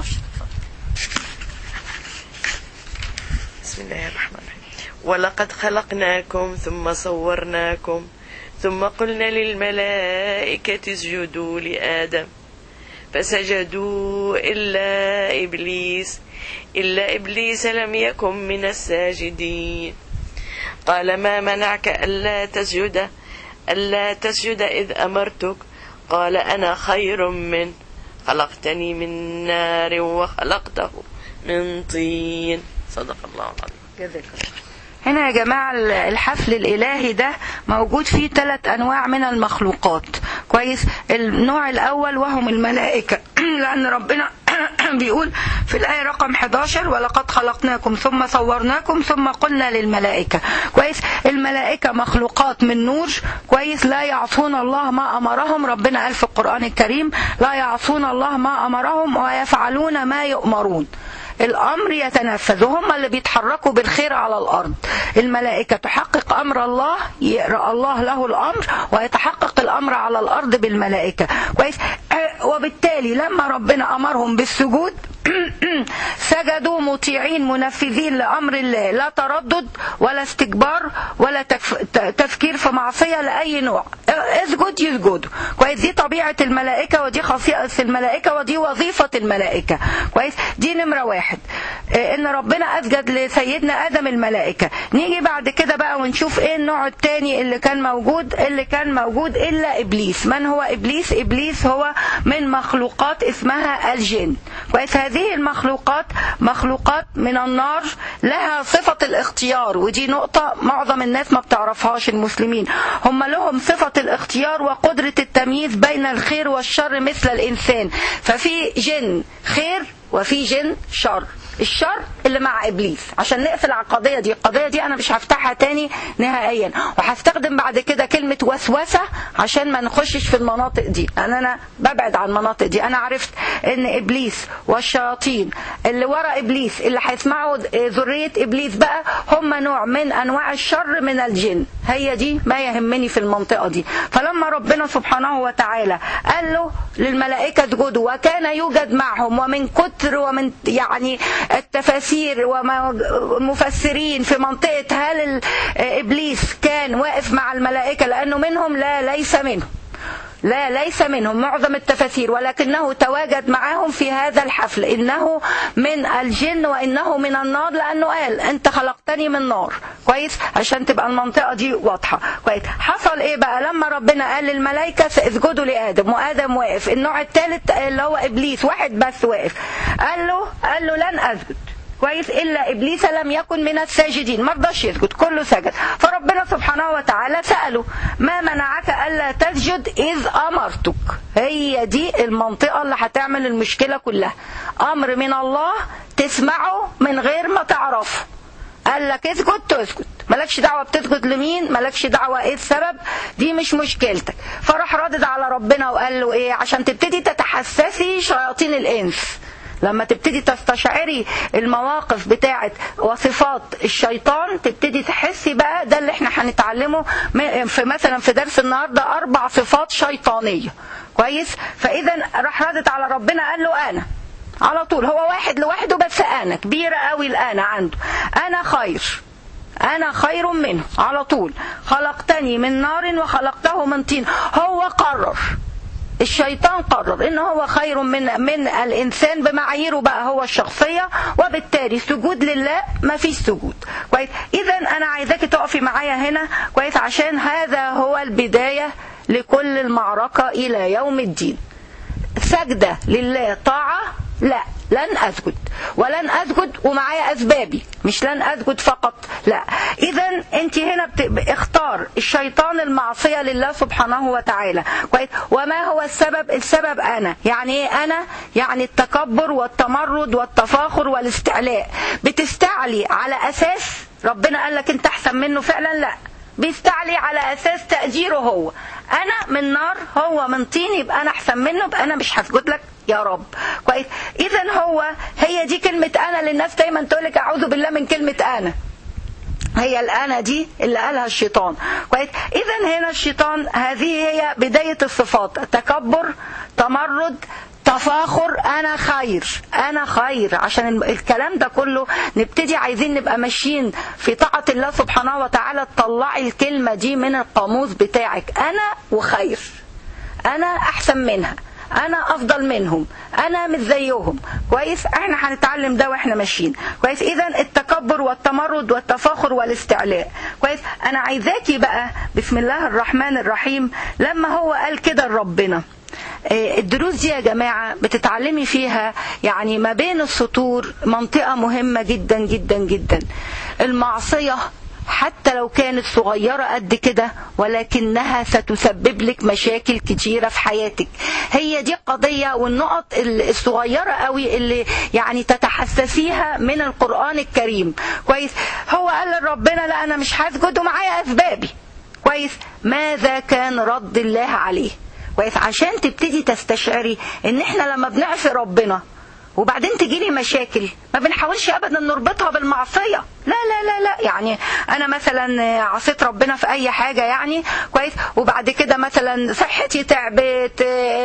بسم الله الرحمن الرحيم ولقد خلقناكم ثم صورناكم ثم قلنا للملائكة اسجدوا لآدم فسجدوا إلا إبليس إلا إبليس لم يكن من الساجدين قال ما منعك ألا تسجد ألا تسجد إذ أمرتك قال أنا خير من خلقتني من نار وخلقته من طين صدق الله العظيم جزاك هنا يا جماعة الحفل الإلهي ده موجود فيه ثلاث أنواع من المخلوقات كويس النوع الأول وهم الملائكة لأن ربنا بيقول في الآية رقم 11 ولقد خلقناكم ثم صورناكم ثم قلنا للملائكة كويس الملائكة مخلوقات من نور كويس لا يعصون الله ما أمرهم ربنا قال في القرآن الكريم لا يعصون الله ما أمرهم ويفعلون ما يؤمرون الامر يتنفذ وهم اللي بيتحركوا بالخير على الارض الملائكه تحقق امر الله يقرا الله له الامر ويتحقق الامر على الارض بالملائكه كويس وبالتالي لما ربنا امرهم بالسجود سجدوا مطيعين منفذين لامر الله لا تردد ولا استكبار ولا تفكير في معصيه لاي نوع اسجد يسجدوا كويس دي طبيعه الملائكه ودي خاصيه الملائكه ودي وظيفه الملائكه كويس دي نمره واحد ان ربنا اسجد لسيدنا ادم الملائكه نيجي بعد كده بقى ونشوف ايه النوع الثاني اللي كان موجود اللي كان موجود الا ابليس من هو ابليس ابليس هو من مخلوقات اسمها الجن كويس هذه المخلوقات مخلوقات من النار لها صفة الاختيار ودي نقطة معظم الناس ما بتعرفهاش المسلمين هم لهم صفة الاختيار وقدرة التمييز بين الخير والشر مثل الإنسان ففي جن خير وفي جن شر الشر اللي مع ابليس عشان نقفل على القضيه دي القضيه دي انا مش هفتحها تاني نهائيا وهستخدم بعد كده كلمه وسوسه عشان ما نخشش في المناطق دي انا انا ببعد عن المناطق دي انا عرفت ان ابليس والشياطين اللي ورا ابليس اللي هيسمعوا ذريه ابليس بقى هم نوع من انواع الشر من الجن هي دي ما يهمني في المنطقه دي فلما ربنا سبحانه وتعالى قال له للملائكه اسجدوا وكان يوجد معهم ومن كتر ومن يعني التفاسير ومفسرين في منطقة هل إبليس كان واقف مع الملائكة لأنه منهم لا ليس منهم لا ليس منهم معظم التفاسير ولكنه تواجد معهم في هذا الحفل إنه من الجن وإنه من النار لأنه قال أنت خلقتني من نار كويس عشان تبقى المنطقة دي واضحة كويس حصل إيه بقى لما ربنا قال للملائكة اسجدوا لآدم وآدم واقف النوع الثالث اللي هو إبليس واحد بس واقف قال له قال له لن أسجد كويس الا ابليس لم يكن من الساجدين ما رضاش يسجد كله سجد فربنا سبحانه وتعالى ساله ما منعك الا تسجد اذ امرتك هي دي المنطقه اللي هتعمل المشكله كلها امر من الله تسمعه من غير ما تعرفه قال لك اسجد تسجد مالكش دعوه بتسجد لمين مالكش دعوه ايه السبب دي مش مشكلتك فراح ردد على ربنا وقال له ايه عشان تبتدي تتحسسي شياطين الانس لما تبتدي تستشعري المواقف بتاعه وصفات الشيطان تبتدي تحسي بقى ده اللي احنا هنتعلمه في مثلا في درس النهارده اربع صفات شيطانيه كويس فاذا راح ردت على ربنا قال له انا على طول هو واحد لوحده بس انا كبيره قوي الانا عنده انا خير انا خير منه على طول خلقتني من نار وخلقته من طين هو قرر الشيطان قرر ان هو خير من من الانسان بمعاييره بقى هو الشخصيه وبالتالي سجود لله ما فيش سجود كويس اذا انا عايزاكي تقفي معايا هنا كويس عشان هذا هو البدايه لكل المعركه الى يوم الدين سجده لله طاعه لا لن اسجد ولن اسجد ومعايا اسبابي مش لن اسجد فقط لا اذا انت هنا بت... اختار الشيطان المعصيه لله سبحانه وتعالى كويس وما هو السبب السبب انا يعني ايه انا يعني التكبر والتمرد والتفاخر والاستعلاء بتستعلي على اساس ربنا قال لك انت احسن منه فعلا لا بيستعلي على اساس تقديره هو انا من نار هو من طين يبقى انا احسن منه يبقى انا مش هسجد لك يا رب كويس اذا هو هي دي كلمه انا للناس دايما تقول لك اعوذ بالله من كلمه انا هي الأنا دي اللي قالها الشيطان كويس إذا هنا الشيطان هذه هي بداية الصفات تكبر تمرد تفاخر انا خير انا خير عشان الكلام ده كله نبتدي عايزين نبقى ماشيين في طاعه الله سبحانه وتعالى تطلعي الكلمه دي من القاموس بتاعك انا وخير انا احسن منها انا افضل منهم انا مش زيهم كويس احنا هنتعلم ده واحنا ماشيين كويس اذا التكبر والتمرد والتفاخر والاستعلاء كويس انا عايزاكي بقى بسم الله الرحمن الرحيم لما هو قال كده لربنا الدروس دي يا جماعة بتتعلمي فيها يعني ما بين السطور منطقة مهمة جدا جدا جدا المعصية حتى لو كانت صغيرة قد كده ولكنها ستسبب لك مشاكل كتيرة في حياتك هي دي قضية والنقط الصغيرة قوي اللي يعني تتحسسيها من القرآن الكريم كويس هو قال لربنا لا أنا مش هسجد ومعايا أسبابي كويس ماذا كان رد الله عليه كويس عشان تبتدي تستشعري ان احنا لما بنعصي ربنا وبعدين تجي لي مشاكل ما بنحاولش ابدا نربطها بالمعصيه لا لا لا لا يعني انا مثلا عصيت ربنا في اي حاجه يعني كويس وبعد كده مثلا صحتي تعبت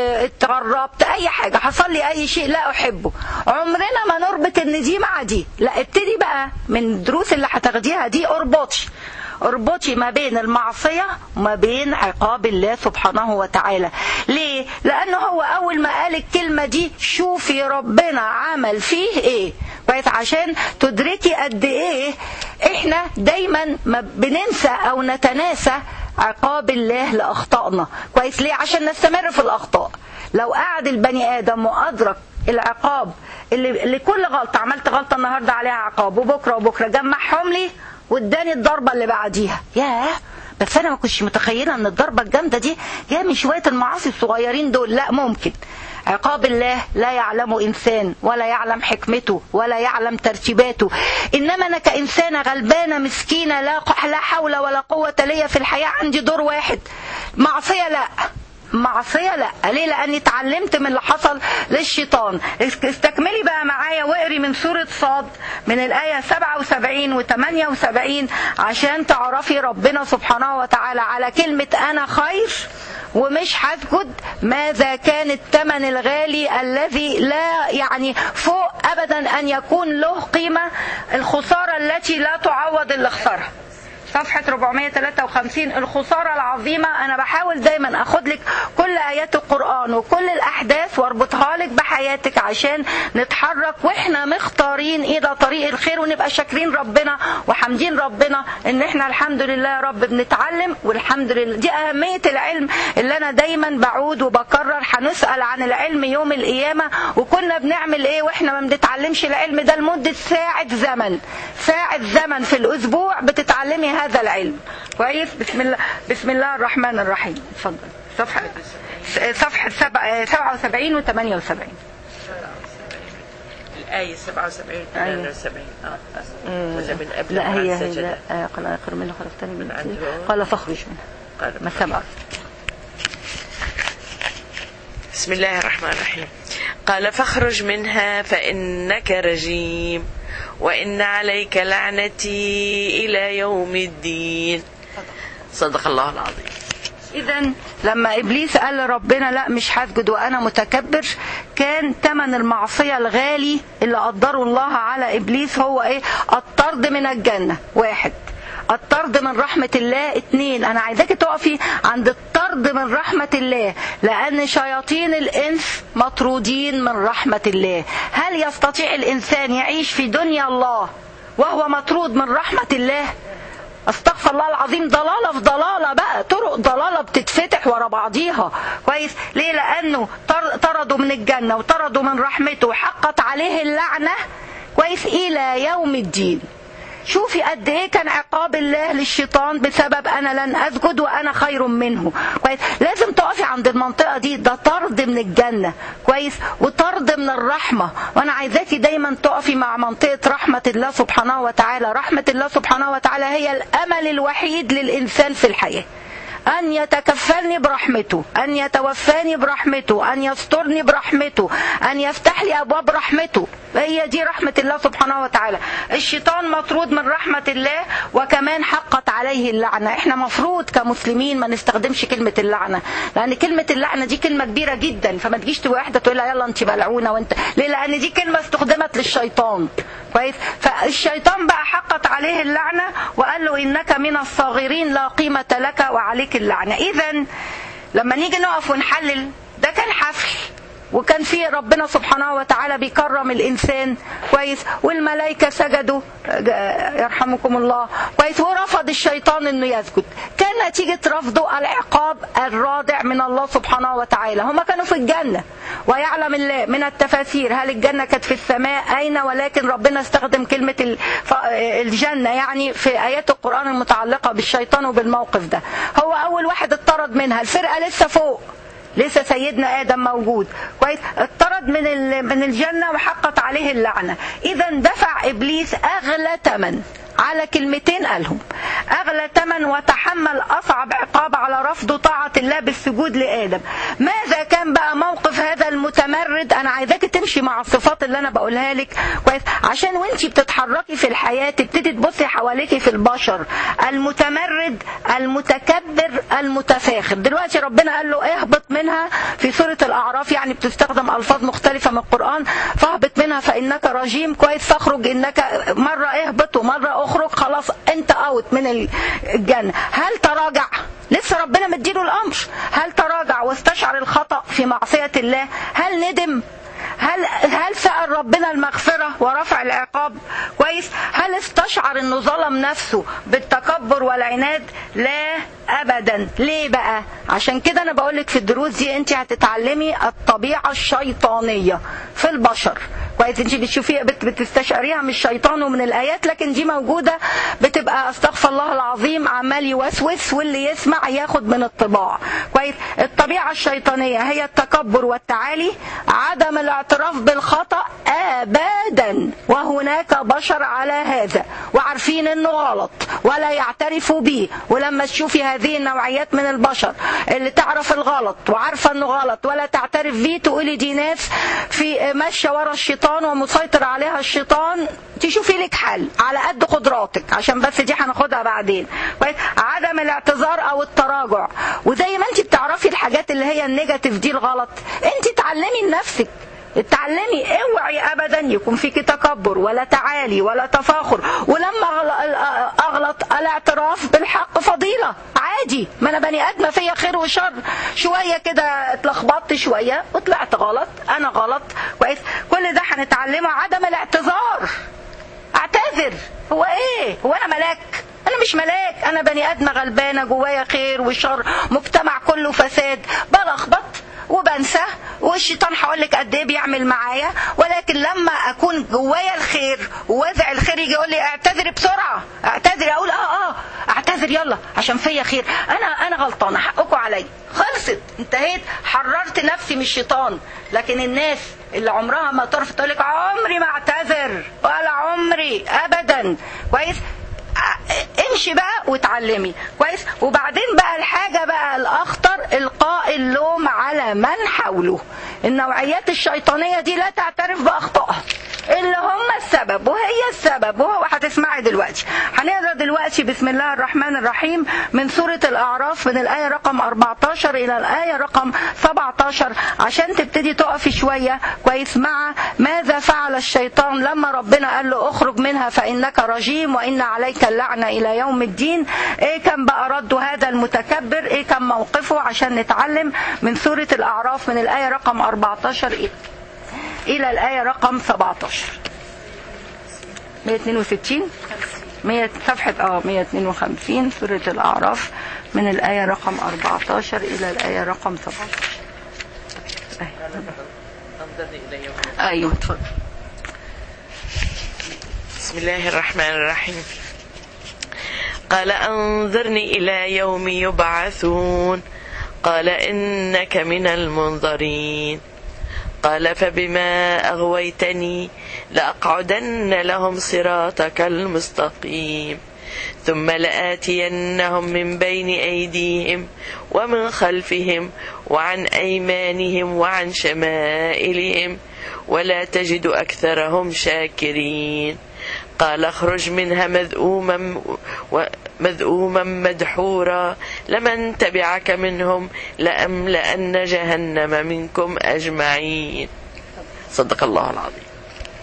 اتغربت اي حاجه حصل لي اي شيء لا احبه عمرنا ما نربط ان دي مع دي لا ابتدي بقى من الدروس اللي هتاخديها دي اربطي اربطي ما بين المعصية وما بين عقاب الله سبحانه وتعالى ليه؟ لأنه هو أول ما قال الكلمة دي شوفي ربنا عمل فيه إيه كويس عشان تدركي قد إيه إحنا دايما ما بننسى أو نتناسى عقاب الله لأخطائنا كويس ليه؟ عشان نستمر في الأخطاء لو قعد البني آدم وأدرك العقاب اللي لكل غلطة عملت غلطة النهاردة عليها عقاب وبكرة وبكرة جمعهم لي واداني الضربة اللي بعديها ياه بس انا ما كنتش متخيله ان الضربه الجامده دي جايه من شويه المعاصي الصغيرين دول لا ممكن عقاب الله لا يعلم انسان ولا يعلم حكمته ولا يعلم ترتيباته انما انا كانسانه غلبانه مسكينه لا لا حول ولا قوه ليا في الحياه عندي دور واحد معصيه لا معصية لا ليه لأني اتعلمت من اللي حصل للشيطان استكملي بقى معايا واقري من سورة صاد من الآية 77 و 78 عشان تعرفي ربنا سبحانه وتعالى على كلمة أنا خير ومش هسجد ماذا كان الثمن الغالي الذي لا يعني فوق أبدا أن يكون له قيمة الخسارة التي لا تعوض اللي خسرها صفحة 453 الخسارة العظيمة أنا بحاول دايما أخد لك كل آيات القرآن وكل الأحداث واربطها لك بحياتك عشان نتحرك وإحنا مختارين إلى طريق الخير ونبقى شاكرين ربنا وحامدين ربنا إن إحنا الحمد لله يا رب بنتعلم والحمد لله دي أهمية العلم اللي أنا دايما بعود وبكرر هنسأل عن العلم يوم القيامة وكنا بنعمل إيه وإحنا ما بنتعلمش العلم ده لمدة ساعة زمن ساعة زمن في الأسبوع بتتعلمي هذا العلم كويس بسم الله بسم الله الرحمن الرحيم اتفضل صفحة صفحة 77 و 78 الآية 77 و 78 اه ولا من قبل لا هي السجدة. هي لا قال آخر منه خلفتني من من عنده. قال فاخرج منها قال ما سبعة بسم الله الرحمن الرحيم قال فاخرج منها فإنك رجيم وإن عليك لعنتي إلى يوم الدين صدق الله العظيم إذا لما إبليس قال لربنا لا مش هسجد وأنا متكبر كان ثمن المعصية الغالي اللي قدره الله على إبليس هو إيه؟ الطرد من الجنة واحد الطرد من رحمة الله اتنين أنا عايزاك تقفي عند الطرد من رحمة الله لأن شياطين الإنس مطرودين من رحمة الله هل يستطيع الإنسان يعيش في دنيا الله وهو مطرود من رحمة الله استغفر الله العظيم ضلاله في ضلاله بقى طرق ضلاله بتتفتح ورا بعضيها كويس ليه لانه طر- طردوا من الجنه وطردوا من رحمته وحقت عليه اللعنه كويس الى يوم الدين شوفي قد ايه كان عقاب الله للشيطان بسبب انا لن اسجد وانا خير منه كويس لازم تقفي عند المنطقه دي ده طرد من الجنه كويس وطرد من الرحمه وانا عايزاكي دايما تقفي مع منطقه رحمه الله سبحانه وتعالى رحمه الله سبحانه وتعالى هي الامل الوحيد للانسان في الحياه أن يتكفلني برحمته أن يتوفاني برحمته أن يسترني برحمته أن يفتح لي أبواب رحمته هي دي رحمة الله سبحانه وتعالى الشيطان مطرود من رحمة الله وكمان حقت عليه اللعنة احنا مفروض كمسلمين ما نستخدمش كلمة اللعنة لأن كلمة اللعنة دي كلمة كبيرة جدا فما تجيش تبقى واحدة تقول لها يلا انت ملعونة وانت ليه لأن دي كلمة استخدمت للشيطان كويس فالشيطان بقى حقت عليه اللعنة وقال له إنك من الصاغرين لا قيمة لك وعليك اللعنة إذا لما نيجي نقف ونحلل ده كان حفل وكان في ربنا سبحانه وتعالى بيكرم الانسان كويس والملائكه سجدوا آه، يرحمكم الله كويس ورفض الشيطان انه يسجد كان نتيجه رفضه العقاب الرادع من الله سبحانه وتعالى هم كانوا في الجنه ويعلم الله من التفاسير هل الجنه كانت في السماء اين ولكن ربنا استخدم كلمه الف- الجنه يعني في ايات القران المتعلقه بالشيطان وبالموقف ده هو اول واحد اتطرد منها الفرقه لسه فوق لسه سيدنا ادم موجود كويس اطرد من ال- من الجنه وحقت عليه اللعنه اذا دفع ابليس اغلى ثمن على كلمتين قالهم اغلى ثمن وتحمل اصعب عقاب على رفض طاعه الله بالسجود لادم ماذا كان بقى موقف هذا المتمرد انا عايزاك تمشي مع الصفات اللي انا بقولها لك كويس عشان وانتي بتتحركي في الحياه تبتدي تبصي حواليكي في البشر المتمرد المتكبر المتفاخر دلوقتي ربنا قال له اهبط منها في سوره الاعراف يعني بتستخدم الفاظ مختلفه من القران فاهبط منها فانك رجيم كويس فاخرج انك مره اهبط ومره اخرج خلاص انت اوت من الجنه هل تراجع لسه ربنا مديله الامر هل تراجع واستشعر الخطا في معصيه الله هل ندم هل هل سأل ربنا المغفرة ورفع العقاب كويس هل استشعر انه ظلم نفسه بالتكبر والعناد لا ابدا ليه بقى عشان كده انا بقولك في الدروس دي انت هتتعلمي الطبيعة الشيطانية في البشر كويس انت بتشوفيها بت- بتستشعريها من الشيطان ومن الايات لكن دي موجودة بتبقى استغفر الله العظيم عمال يوسوس واللي يسمع ياخد من الطباع كويس الطبيعة الشيطانية هي التكبر والتعالي عدم الاعتراف بالخطأ ابدا وهناك بشر على هذا وعارفين انه غلط ولا يعترفوا به ولما تشوفي هذه النوعيات من البشر اللي تعرف الغلط وعارفه انه غلط ولا تعترف بيه تقولي دي ناس في ماشيه ورا الشيطان ومسيطر عليها الشيطان تشوفي لك حل على قد قدراتك عشان بس دي هناخدها بعدين كويس عدم الاعتذار او التراجع وزي ما انت بتعرفي الحاجات اللي هي النيجاتيف دي الغلط انت تعلمي لنفسك اتعلمي اوعي ابدا يكون فيك تكبر ولا تعالي ولا تفاخر ولما أغل- اغلط الاعتراف بالحق فضيله عادي ما انا بني ادمه فيا خير وشر شويه كده اتلخبطت شويه وطلعت غلط انا غلط كويس كل ده هنتعلمه عدم الاعتذار اعتذر هو ايه هو انا ملاك انا مش ملاك انا بني ادمه غلبانه جوايا خير وشر مجتمع كله فساد بلخبط وبنسى والشيطان هقول لك قد ايه بيعمل معايا ولكن لما اكون جوايا الخير ووازع الخير يجي يقول لي اعتذري بسرعه اعتذري اقول اه اه اعتذر يلا عشان فيا خير انا انا غلطانه حقكم عليا خلصت انتهيت حررت نفسي من الشيطان لكن الناس اللي عمرها ما تعرف تقول لك عمري ما اعتذر ولا عمري ابدا كويس امشي بقى وتعلمي كويس وبعدين بقى الحاجة بقى الأخطر إلقاء اللوم على من حوله النوعيات الشيطانية دي لا تعترف بأخطائها اللي هم السبب وهي السبب وهو هتسمعي دلوقتي هنقرا دلوقتي بسم الله الرحمن الرحيم من سورة الأعراف من الآية رقم 14 إلى الآية رقم 17 عشان تبتدي تقفي شوية كويس مع ماذا فعل الشيطان لما ربنا قال له اخرج منها فإنك رجيم وإن عليك اللعنة إلى يوم الدين إيه كان بقى رد هذا المتكبر إيه كان موقفه عشان نتعلم من سورة الأعراف من الآية رقم 14 إيه إلى الآية رقم 17 162 100 صفحة اه 152 سورة الأعراف من الآية رقم 14 إلى الآية رقم 17 انظرني الى يوم أيوه اتفضل بسم الله الرحمن الرحيم قال أنظرني إلى يوم يبعثون قال إنك من المنظرين قال فبما أغويتني لأقعدن لهم صراطك المستقيم ثم لآتينهم من بين أيديهم ومن خلفهم وعن أيمانهم وعن شمائلهم ولا تجد أكثرهم شاكرين قال اخرج منها مذءوما مذءوما مدحورا لمن تبعك منهم لأملأن جهنم منكم أجمعين صدق الله العظيم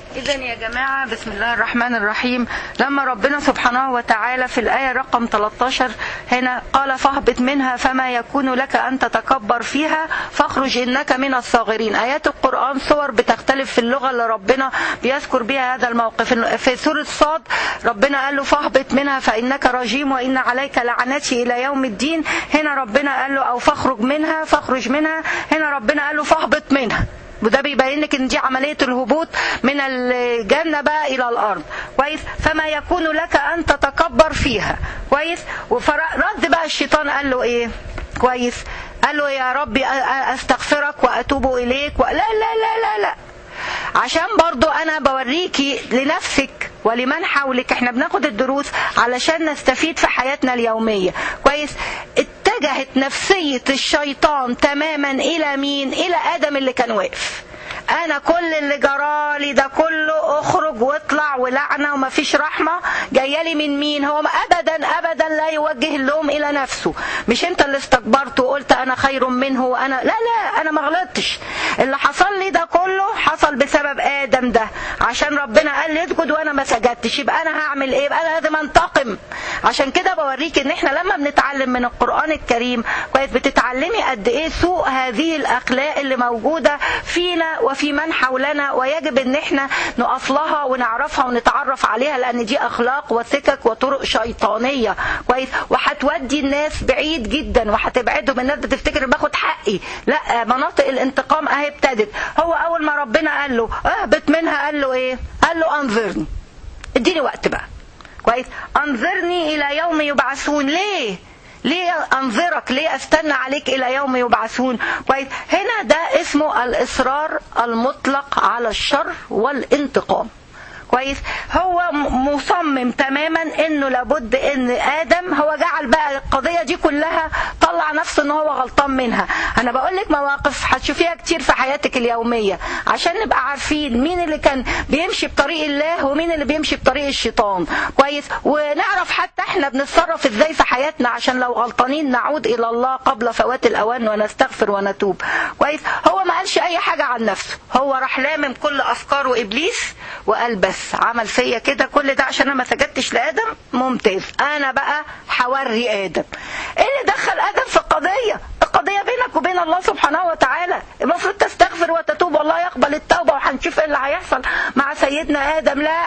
إذا يا جماعة بسم الله الرحمن الرحيم لما ربنا سبحانه وتعالى في الآية رقم 13 هنا قال فاهبط منها فما يكون لك أن تتكبر فيها فاخرج إنك من الصاغرين آيات القرآن صور بتختلف في اللغة اللي ربنا بيذكر بها هذا الموقف في سورة صاد ربنا قال له فاهبط منها فإنك رجيم وإن عليك لعنتي إلى يوم الدين هنا ربنا قال له أو فاخرج منها فاخرج منها هنا ربنا قال له فاهبط منها وده بيبين لك ان دي عمليه الهبوط من الجنه بقى الى الارض كويس فما يكون لك ان تتكبر فيها كويس ورد بقى الشيطان قال له ايه كويس قال له يا ربي استغفرك واتوب اليك و... لا لا لا لا لا عشان برضو انا بوريكي لنفسك ولمن حولك احنا بناخد الدروس علشان نستفيد في حياتنا اليومية كويس اتجهت نفسية الشيطان تماما الى مين الى ادم اللي كان واقف انا كل اللي جرالي ده كله اخرج واطلع ولعنه ومفيش رحمه جايه من مين هو ابدا ابدا لا يوجه اللوم الى نفسه مش انت اللي استكبرت وقلت انا خير منه وانا لا لا انا ما غلطتش اللي حصل لي ده كله حصل بسبب ادم ده عشان ربنا قال لي اسجد وانا ما سجدتش يبقى انا هعمل ايه يبقى انا لازم انتقم عشان كده بوريك ان احنا لما بنتعلم من القران الكريم كويس بتتعلمي قد ايه سوء هذه الاخلاق اللي موجوده فينا وفي من حولنا ويجب ان احنا نقف لها ونعرفها ونتعرف عليها لان دي اخلاق وسكك وطرق شيطانيه كويس وهتودي الناس بعيد جدا وهتبعدهم الناس بتفتكر باخد حقي لا مناطق الانتقام اهي ابتدت هو اول ما ربنا قال له اهبط منها قال له ايه قال له انظرني اديني وقت بقى كويس انظرني الى يوم يبعثون ليه ليه انظرك ليه استنى عليك الى يوم يبعثون كويس هنا ده اسمه الاصرار المطلق على الشر والانتقام كويس هو مصمم تماما انه لابد ان ادم هو جعل بقى القضيه دي كلها طلع نفسه ان هو غلطان منها انا بقول لك مواقف هتشوفيها كتير في حياتك اليوميه عشان نبقى عارفين مين اللي كان بيمشي بطريق الله ومين اللي بيمشي بطريق الشيطان كويس ونعرف حتى احنا بنتصرف ازاي في حياتنا عشان لو غلطانين نعود الى الله قبل فوات الاوان ونستغفر ونتوب كويس هو ما قالش اي حاجه عن نفسه هو راح لامم كل افكاره ابليس وقال بس عمل فيا كده كل ده عشان انا ما سجدتش لادم ممتاز انا بقى هوري ادم ايه اللي دخل ادم في القضيه القضيه بينك وبين الله سبحانه وتعالى المفروض تستغفر وتتوب والله يقبل التوبه وهنشوف ايه اللي هيحصل مع سيدنا ادم لا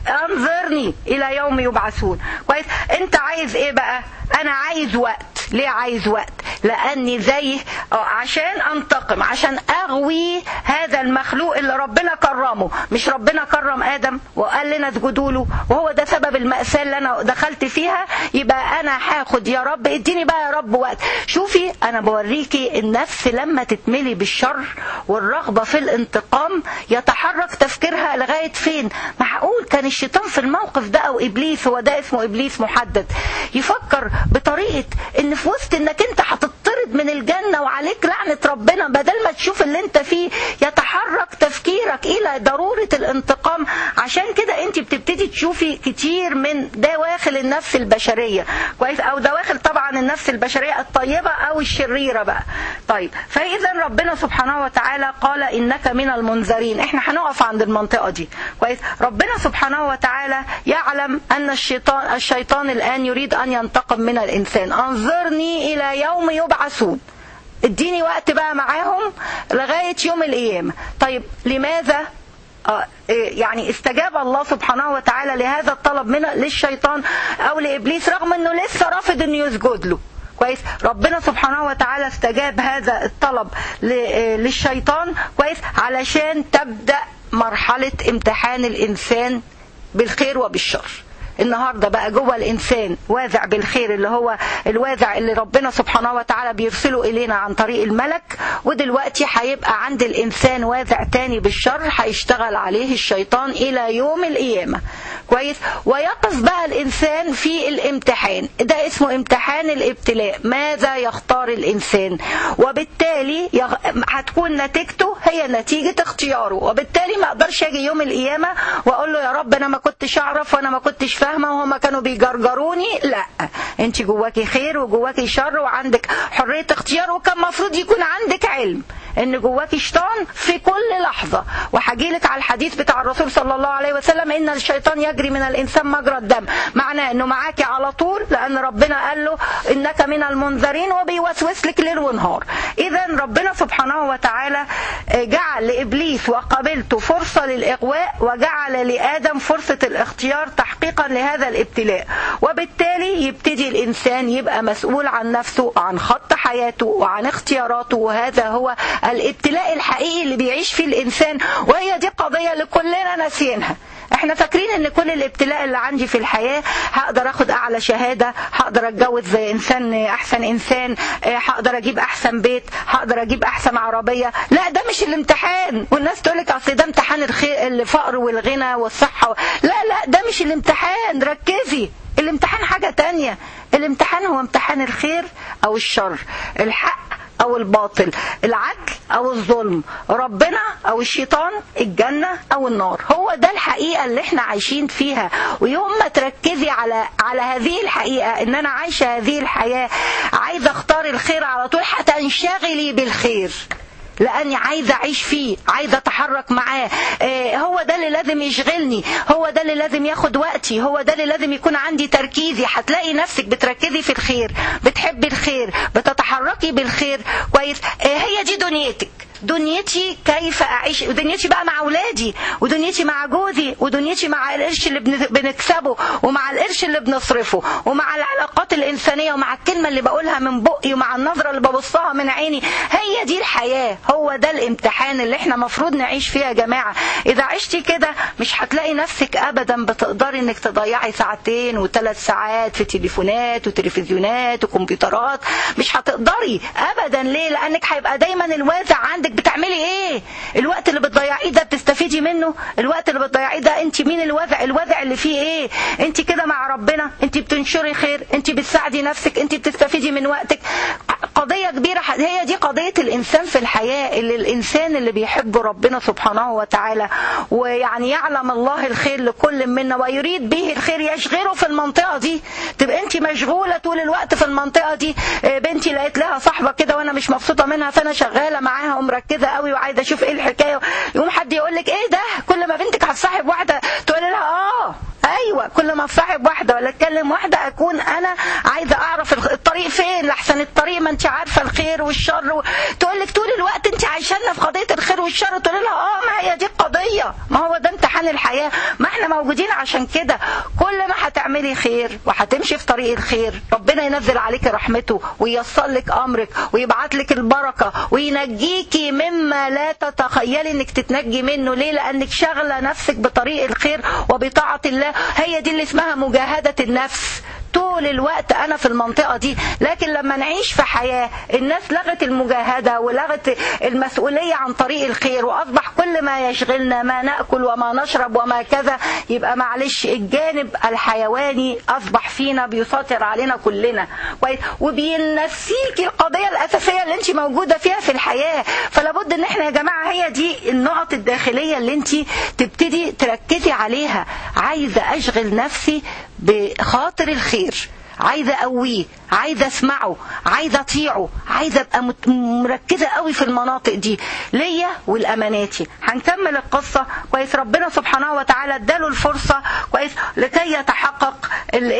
انظرني الى يوم يبعثون كويس انت عايز ايه بقى انا عايز وقت ليه عايز وقت لاني زيه عشان انتقم عشان اغوي هذا المخلوق اللي ربنا كرمه مش ربنا كرم ادم وقال لنا اسجدوا له وهو ده سبب المأساة اللي انا دخلت فيها يبقى انا هاخد يا رب اديني بقى يا رب وقت شوفي انا بوريكي النفس لما تتملي بالشر والرغبة في الانتقام يتحرك تفكيرها لغاية فين معقول كان الشيطان في الموقف ده او ابليس هو ده اسمه ابليس محدد يفكر بطريقة ان في وسط انك انت هتطرد من الجنة وعليك لعنة ربنا بدل ما تشوف اللي انت فيه يتحرك تفكيرك الى ضرورة الانتقام عشان كده انت بتبتدي تشوفي كتير من دواخل النفس البشرية كويس او دواخل طبعا النفس البشرية الطيبة او الشريرة بقى طيب فاذا ربنا سبحانه وتعالى قال انك من المنذرين احنا هنقف عند المنطقة دي كويس ربنا سبحانه وتعالى يعلم ان الشيطان الشيطان الان يريد ان ينتقم من الانسان انظرني الى يوم يبعثون اديني وقت بقى معاهم لغاية يوم القيامة طيب لماذا يعني استجاب الله سبحانه وتعالى لهذا الطلب من للشيطان او لابليس رغم انه لسه رافض انه يسجد له كويس ربنا سبحانه وتعالى استجاب هذا الطلب للشيطان كويس علشان تبدا مرحله امتحان الانسان بالخير وبالشر النهارده بقى جوه الانسان واذع بالخير اللي هو الواذع اللي ربنا سبحانه وتعالى بيرسله الينا عن طريق الملك ودلوقتي هيبقى عند الانسان واذع تاني بالشر هيشتغل عليه الشيطان الى يوم القيامه كويس ويقف بقى الانسان في الامتحان ده اسمه امتحان الابتلاء ماذا يختار الانسان وبالتالي يغ... هتكون نتيجته هي نتيجه اختياره وبالتالي ما اقدرش اجي يوم القيامه واقول له يا رب انا ما كنتش اعرف وانا ما كنتش فاهمه وهما كانوا بيجرجروني لا انت جواكي خير وجواكي شر وعندك حريه اختيار وكان المفروض يكون عندك علم ان جواكي شيطان في كل لحظه وهجيلك على الحديث بتاع الرسول صلى الله عليه وسلم ان الشيطان يجري من الانسان مجرى الدم معناه انه معاكي على طول لان ربنا قال له انك من المنذرين وبيوسوس لك ليل ونهار اذا ربنا سبحانه وتعالى جعل لابليس وقابلته فرصه للاغواء وجعل لادم فرصه الاختيار تحقيقا لهذا الابتلاء وبالتالي يبتدي الانسان يبقى مسؤول عن نفسه وعن خط حياته وعن اختياراته وهذا هو الابتلاء الحقيقي اللي بيعيش فيه الانسان وهي دي قضيه اللي كلنا ناسيينها احنا فاكرين ان كل الابتلاء اللي عندي في الحياه هقدر اخد اعلى شهاده هقدر اتجوز زي انسان احسن انسان هقدر اجيب احسن بيت هقدر اجيب احسن عربيه لا ده مش الامتحان والناس تقول لك اصل ده امتحان الخير الفقر والغنى والصحه لا لا ده مش الامتحان ركزي الامتحان حاجه تانية الامتحان هو امتحان الخير او الشر الحق او الباطل العدل او الظلم ربنا او الشيطان الجنة او النار هو ده الحقيقة اللي احنا عايشين فيها ويوم ما تركزي على على هذه الحقيقة ان انا عايشة هذه الحياة عايزة اختار الخير على طول هتنشغلي بالخير لاني عايزه اعيش فيه عايزه اتحرك معاه آه هو ده اللي لازم يشغلني هو ده اللي لازم ياخد وقتي هو ده اللي لازم يكون عندي تركيزي هتلاقي نفسك بتركزي في الخير بتحبي الخير بتتحركي بالخير كويس آه هي دي دنيتك دنيتي كيف اعيش ودنيتي بقى مع اولادي ودنيتي مع جوزي ودنيتي مع القرش اللي بنكسبه ومع القرش اللي بنصرفه ومع العلاقات الانسانيه ومع الكلمه اللي بقولها من بقي ومع النظره اللي ببصها من عيني هي دي الحياه هو ده الامتحان اللي احنا مفروض نعيش فيه يا جماعه اذا عشتي كده مش هتلاقي نفسك ابدا بتقدري انك تضيعي ساعتين وثلاث ساعات في تليفونات وتلفزيونات وكمبيوترات مش هتقدري ابدا ليه لانك هيبقى دايما الوازع عندك بتعملي ايه الوقت اللي بتضيعيه ده بتستفيدي منه الوقت اللي بتضيعيه ده انت مين الوازع الوازع اللي فيه ايه انت كده مع ربنا انت بتنشري خير انت بتساعدي نفسك انت بتستفيدي من وقتك قضية كبيرة هي دي قضية الإنسان في الحياة اللي الإنسان اللي بيحب ربنا سبحانه وتعالى ويعني يعلم الله الخير لكل منا ويريد به الخير يشغله في المنطقة دي تبقى أنت مشغولة طول الوقت في المنطقة دي بنتي لقيت لها صاحبة كده وأنا مش مبسوطة منها فأنا شغالة معاها ومركزة قوي وعايزة أشوف إيه الحكاية يقوم حد يقول لك إيه ده كل ما بنتك هتصاحب واحدة تقول لها آه ايوه كل ما اصاحب واحده ولا اتكلم واحده اكون انا عايزه اعرف الطريق فين لحسن الطريق ما انت عارفه الخير والشر و... تقول لك طول الوقت انت عايشانا في قضيه الخير والشر تقول لها اه ما هي دي القضيه ما هو ده امتحان الحياه ما احنا موجودين عشان كده كل ما هتعملي خير وهتمشي في طريق الخير ربنا ينزل عليك رحمته وييسر لك امرك ويبعت لك البركه وينجيكي مما لا تتخيلي انك تتنجي منه ليه لانك شاغله نفسك بطريق الخير وبطاعه الله هي دي اللي اسمها مجاهدة النفس طول الوقت انا في المنطقه دي لكن لما نعيش في حياه الناس لغت المجاهده ولغت المسؤوليه عن طريق الخير واصبح كل ما يشغلنا ما ناكل وما نشرب وما كذا يبقى معلش الجانب الحيواني اصبح فينا بيسيطر علينا كلنا كويس وبينسيكي القضيه الاساسيه اللي انت موجوده فيها في الحياه فلا بد ان احنا يا جماعه هي دي النقط الداخليه اللي انت تبتدي تركزي عليها عايزه اشغل نفسي بخاطر الخير عايزه اقويه عايزه اسمعه عايزه اطيعه عايزه ابقى مركزه قوي في المناطق دي ليا والاماناتي هنكمل القصه كويس ربنا سبحانه وتعالى اداله الفرصه كويس لكي يتحقق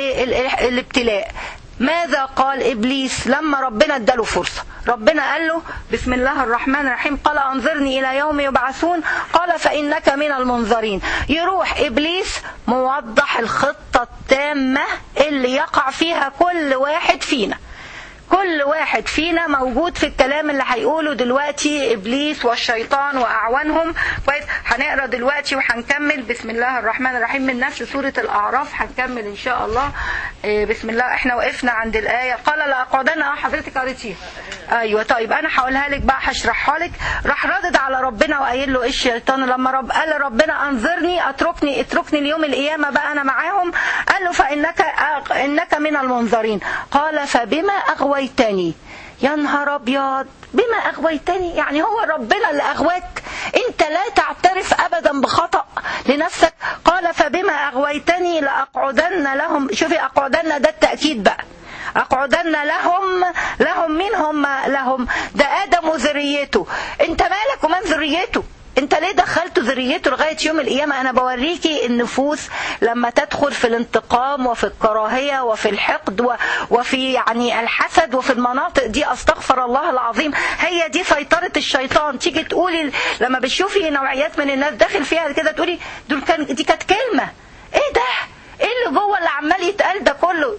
الابتلاء ماذا قال ابليس لما ربنا اداله فرصه ربنا قال له بسم الله الرحمن الرحيم قال انظرني الى يوم يبعثون قال فانك من المنظرين يروح ابليس موضح الخطه التامه اللي يقع فيها كل واحد فينا كل واحد فينا موجود في الكلام اللي هيقوله دلوقتي ابليس والشيطان واعوانهم كويس هنقرا دلوقتي وهنكمل بسم الله الرحمن الرحيم من نفس سوره الاعراف هنكمل ان شاء الله بسم الله احنا وقفنا عند الايه قال لاقعدن اه حضرتك قريتيها ايوه طيب انا هقولها لك بقى هشرحها لك راح ردد على ربنا وقايل له ايه الشيطان لما رب قال ربنا انظرني اتركني اتركني ليوم القيامه بقى انا معاهم قال له فانك انك من المنظرين قال فبما اغويتني يا نهار ابيض بما اغويتني يعني هو ربنا اللي اغواك انت لا تعترف ابدا بخطا لنفسك قال فبما اغويتني لاقعدن لهم شوفي اقعدن ده التاكيد بقى اقعدن لهم لهم مين هم لهم ده ادم وذريته انت مالك ومن ذريته انت ليه دخلت ذريته لغايه يوم القيامه انا بوريكي النفوس لما تدخل في الانتقام وفي الكراهيه وفي الحقد و- وفي يعني الحسد وفي المناطق دي استغفر الله العظيم هي دي سيطره الشيطان تيجي تقولي لما بتشوفي نوعيات من الناس داخل فيها كده تقولي دول كان دي كانت كلمه ايه ده ايه اللي جوه اللي عمال يتقال ده كله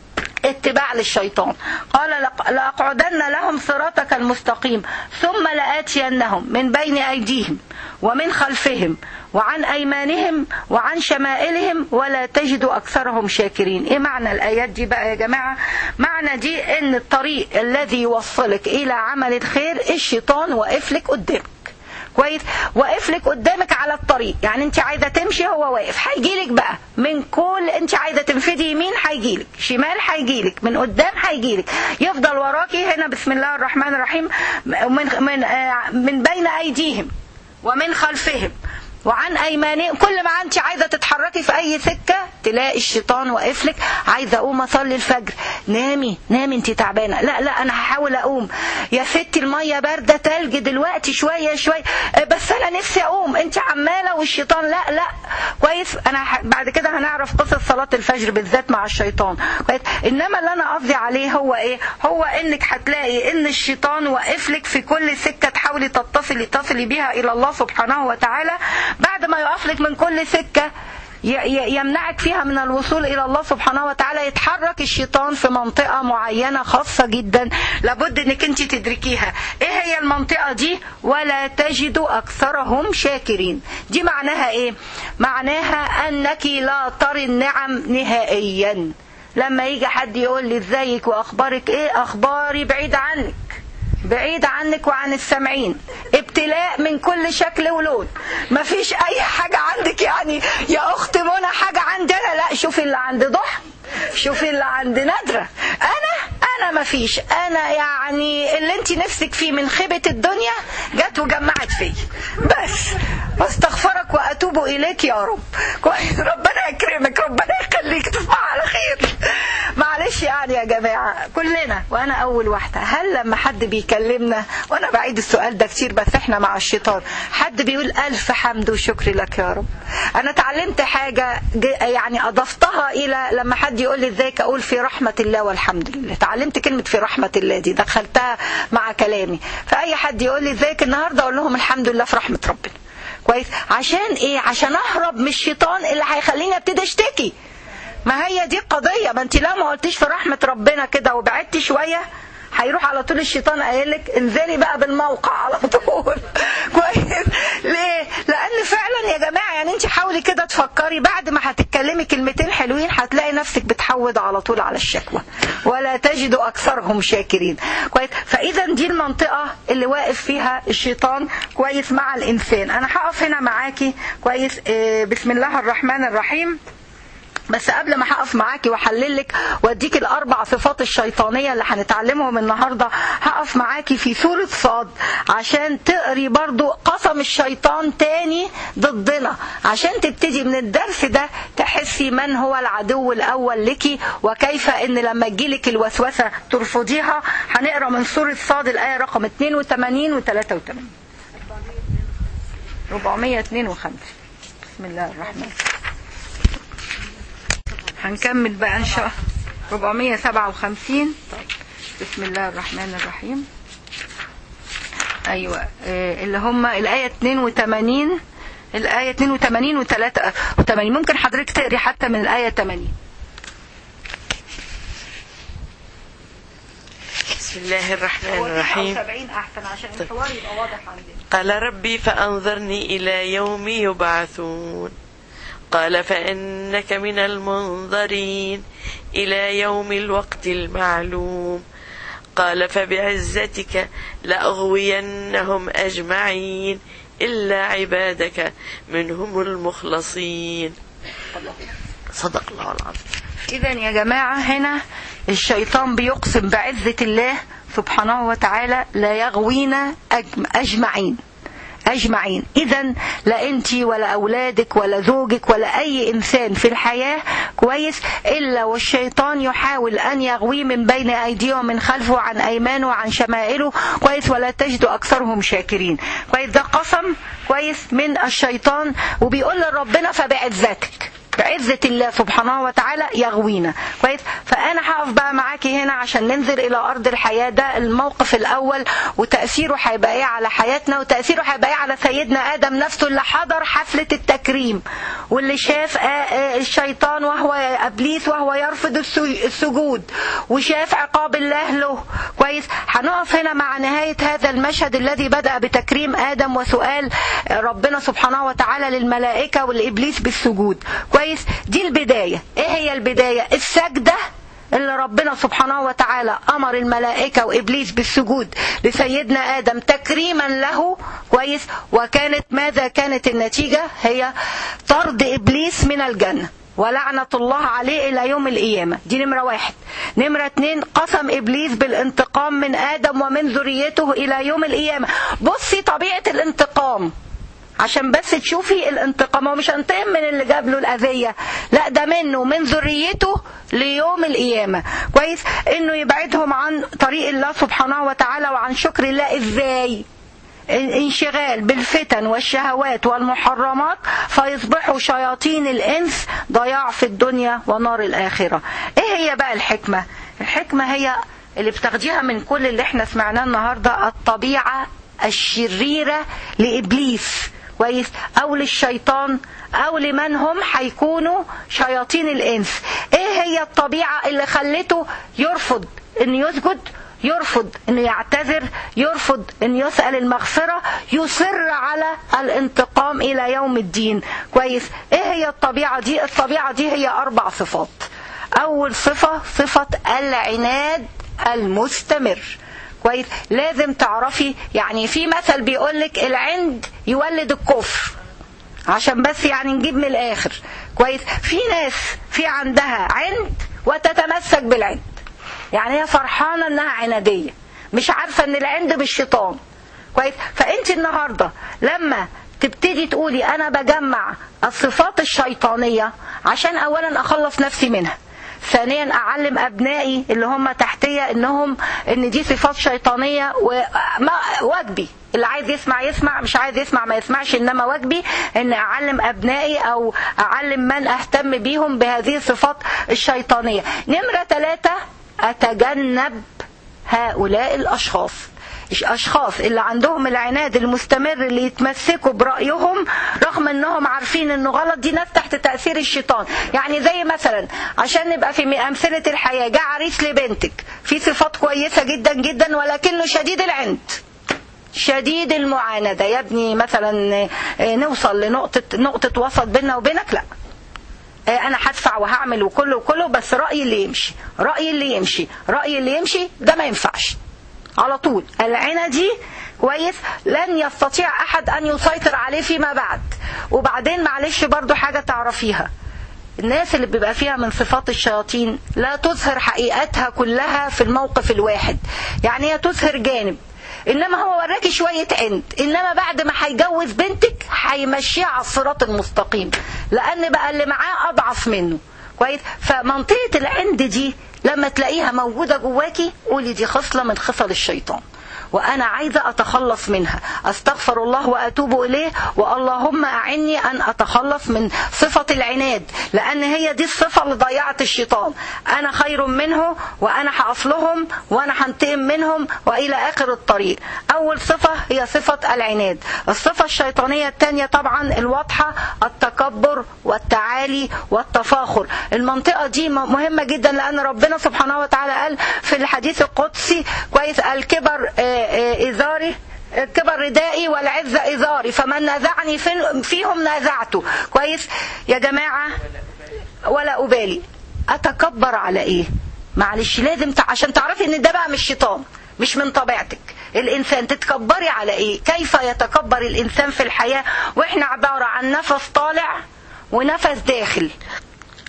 اتباع للشيطان قال لق- لأقعدن لهم صراطك المستقيم ثم لآتينهم من بين أيديهم ومن خلفهم وعن أيمانهم وعن شمائلهم ولا تجد أكثرهم شاكرين إيه معنى الآيات دي بقى يا جماعة معنى دي إن الطريق الذي يوصلك إلى عمل الخير الشيطان واقف لك قدامك كويس واقف لك قدامك على الطريق يعني انت عايزه تمشي هو واقف هيجيلك بقى من كل انت عايزه تنفذي يمين هيجيلك شمال هيجيلك من قدام هيجيلك يفضل وراكي هنا بسم الله الرحمن الرحيم من من آه، من بين ايديهم ومن خلفهم وعن ايمانهم كل ما انت عايزه تتحركي في اي سكه تلاقي الشيطان واقف لك عايزه اقوم اصلي الفجر نامي نامي انت تعبانه لا لا انا هحاول اقوم يا ستي الميه بارده تلج دلوقتي شويه شويه آه، بس انا نفسي اقوم انت عماله والشيطان لا لا كويس انا ح- بعد كده هنعرف قصه صلاه الفجر بالذات مع الشيطان كويس انما اللي انا قصدي عليه هو ايه هو انك هتلاقي ان الشيطان واقف لك في كل سكه تحاولي تتصلي تصلي بيها الى الله سبحانه وتعالى بعد ما يقف لك من كل سكه ي- ي- يمنعك فيها من الوصول الى الله سبحانه وتعالى يتحرك الشيطان في منطقه معينه خاصه جدا لابد انك انت تدركيها ايه هي المنطقه دي ولا تجد اكثرهم شاكرين دي معناها ايه معناها انك لا تري النعم نهائيا لما يجي حد يقول لي ازيك واخبارك ايه اخباري بعيد عنك بعيد عنك وعن السامعين ابتلاء من كل شكل ولون مفيش اي حاجة عندك يعني يا اخت منى حاجة عندي انا لا شوفي اللي عند ضحى شوفي اللي عند نادرة انا انا مفيش انا يعني اللي انت نفسك فيه من خيبة الدنيا جت وجمعت فيا بس استغفرك واتوب اليك يا رب كويس ربنا يكرمك ربنا يخليك تصبح على خير معلش يعني يا جماعة كلنا وانا اول واحدة هل لما حد بيكلمنا وانا بعيد السؤال ده كتير بس احنا مع الشيطان حد بيقول الف حمد وشكر لك يا رب انا اتعلمت حاجة ج- يعني اضفتها الى لما حد يقول لي ازيك اقول في رحمة الله والحمد لله اتعلمت كلمة في رحمة الله دي دخلتها مع كلامي فاي حد يقول لي ازيك النهاردة اقول لهم الحمد لله في رحمة ربنا كويس عشان ايه عشان اهرب من الشيطان اللي هيخليني ابتدي اشتكي ما هي دي القضية ما انت لو ما قلتيش في رحمة ربنا كده وبعدتي شوية هيروح على طول الشيطان قايل لك انزلي بقى بالموقع على طول كويس ليه لان فعلا يا جماعه يعني انت حاولي كده تفكري بعد ما هتتكلمي كلمتين حلوين هتلاقي نفسك بتحود على طول على الشكوى ولا تجد اكثرهم شاكرين كويس فاذا دي المنطقه اللي واقف فيها الشيطان كويس مع الانسان انا هقف هنا معاكي كويس اه بسم الله الرحمن الرحيم بس قبل ما هقف معاكي واحلل لك واديك الاربع صفات الشيطانيه اللي هنتعلمهم النهارده هقف معاكي في سوره صاد عشان تقري برضو قسم الشيطان تاني ضدنا عشان تبتدي من الدرس ده تحسي من هو العدو الاول لك وكيف ان لما تجيلك الوسوسه ترفضيها هنقرا من سوره صاد الايه رقم 82 و 83 452 بسم الله الرحمن الرحيم هنكمل بقى ان شاء 457 طيب بسم الله الرحمن الرحيم ايوه آه، اللي هم الايه 82 الايه 82 و 83 ممكن حضرتك تقري حتى من الايه 80 بسم الله الرحمن الرحيم 70 احسن عشان الحوار يبقى واضح عندنا قال ربي فأنظرني إلى يوم يبعثون قال فإنك من المنظرين إلى يوم الوقت المعلوم قال فبعزتك لأغوينهم أجمعين إلا عبادك منهم المخلصين صدق الله العظيم إذا يا جماعة هنا الشيطان بيقسم بعزة الله سبحانه وتعالى لا يغوينا أجم- أجمعين أجمعين إذا لا أنت ولا أولادك ولا زوجك ولا أي إنسان في الحياة كويس إلا والشيطان يحاول أن يغويه من بين أيديه ومن خلفه وعن أيمانه وعن شمائله كويس ولا تجد أكثرهم شاكرين كويس ده قسم كويس من الشيطان وبيقول لربنا فبعزتك بعزة الله سبحانه وتعالى يغوينا كويس فأنا هقف بقى معاكي هنا عشان ننزل إلى أرض الحياة ده الموقف الأول وتأثيره هيبقى إيه على حياتنا وتأثيره هيبقى إيه على سيدنا آدم نفسه اللي حضر حفلة التكريم واللي شاف الشيطان وهو إبليس وهو يرفض السجود وشاف عقاب الله له كويس هنقف هنا مع نهاية هذا المشهد الذي بدأ بتكريم آدم وسؤال ربنا سبحانه وتعالى للملائكة والإبليس بالسجود كويس دي البداية ايه هي البداية السجدة اللي ربنا سبحانه وتعالى امر الملائكه وابليس بالسجود لسيدنا ادم تكريما له كويس وكانت ماذا كانت النتيجه هي طرد ابليس من الجنه ولعنة الله عليه إلى يوم القيامة دي نمرة واحد نمرة اتنين قسم إبليس بالانتقام من آدم ومن ذريته إلى يوم القيامة بصي طبيعة الانتقام عشان بس تشوفي الانتقام هو مش هينتقم من اللي جاب له الاذيه لا ده منه من ذريته ليوم القيامه كويس انه يبعدهم عن طريق الله سبحانه وتعالى وعن شكر الله ازاي انشغال بالفتن والشهوات والمحرمات فيصبحوا شياطين الانس ضياع في الدنيا ونار الاخره ايه هي بقى الحكمه الحكمه هي اللي بتاخديها من كل اللي احنا سمعناه النهارده الطبيعه الشريره لابليس كويس او للشيطان او لمن هم هيكونوا شياطين الانس ايه هي الطبيعه اللي خلته يرفض ان يسجد يرفض انه يعتذر يرفض ان يسال المغفره يصر على الانتقام الى يوم الدين كويس ايه هي الطبيعه دي الطبيعه دي هي اربع صفات اول صفه صفه العناد المستمر كويس لازم تعرفي يعني في مثل بيقولك العند يولد الكفر عشان بس يعني نجيب من الاخر كويس في ناس في عندها عند وتتمسك بالعند يعني هي فرحانه انها عناديه مش عارفه ان العند بالشيطان كويس فانت النهارده لما تبتدي تقولي انا بجمع الصفات الشيطانيه عشان اولا اخلص نفسي منها ثانيا اعلم ابنائي اللي هم تحتيه انهم ان دي صفات شيطانيه وواجبي اللي عايز يسمع يسمع مش عايز يسمع ما يسمعش انما واجبي ان اعلم ابنائي او اعلم من اهتم بيهم بهذه الصفات الشيطانيه نمره ثلاثة اتجنب هؤلاء الاشخاص الاشخاص اللي عندهم العناد المستمر اللي يتمسكوا برايهم رغم انهم عارفين انه غلط دي ناس تحت تاثير الشيطان يعني زي مثلا عشان نبقى في امثله الحياه جاء عريس لبنتك في صفات كويسه جدا جدا ولكنه شديد العند شديد المعاندة يا ابني مثلا نوصل لنقطة نقطة وسط بيننا وبينك لا انا هدفع وهعمل وكله وكله بس رأيي اللي يمشي رأيي اللي يمشي رأيي اللي يمشي ده ما ينفعش على طول العندي كويس لن يستطيع احد ان يسيطر عليه فيما بعد وبعدين معلش برضو حاجة تعرفيها الناس اللي بيبقى فيها من صفات الشياطين لا تظهر حقيقتها كلها في الموقف الواحد يعني هي تظهر جانب انما هو وراكي شويه عند انما بعد ما هيجوز بنتك هيمشيها على الصراط المستقيم لان بقى اللي معاه اضعف منه كويس فمنطقه العند دي لما تلاقيها موجوده جواكي قولي دي خصله من خصل الشيطان وانا عايزه اتخلص منها استغفر الله واتوب اليه واللهم اعني ان اتخلص من صفه العناد لان هي دي الصفه اللي ضيعت الشيطان انا خير منه وانا هاصلهم وانا هنتقم منهم والى اخر الطريق اول صفه هي صفه العناد الصفه الشيطانيه الثانيه طبعا الواضحه التكبر والتعالي والتفاخر المنطقه دي مهمه جدا لان ربنا سبحانه وتعالى قال في الحديث القدسي كويس الكبر إزاري الكبر ردائي والعزة إزاري فمن نازعني فيهم نازعته كويس يا جماعة ولا أبالي أتكبر على إيه معلش لازم عشان تعرفي إن ده بقى مش شيطان مش من طبيعتك الإنسان تتكبري على إيه كيف يتكبر الإنسان في الحياة وإحنا عبارة عن نفس طالع ونفس داخل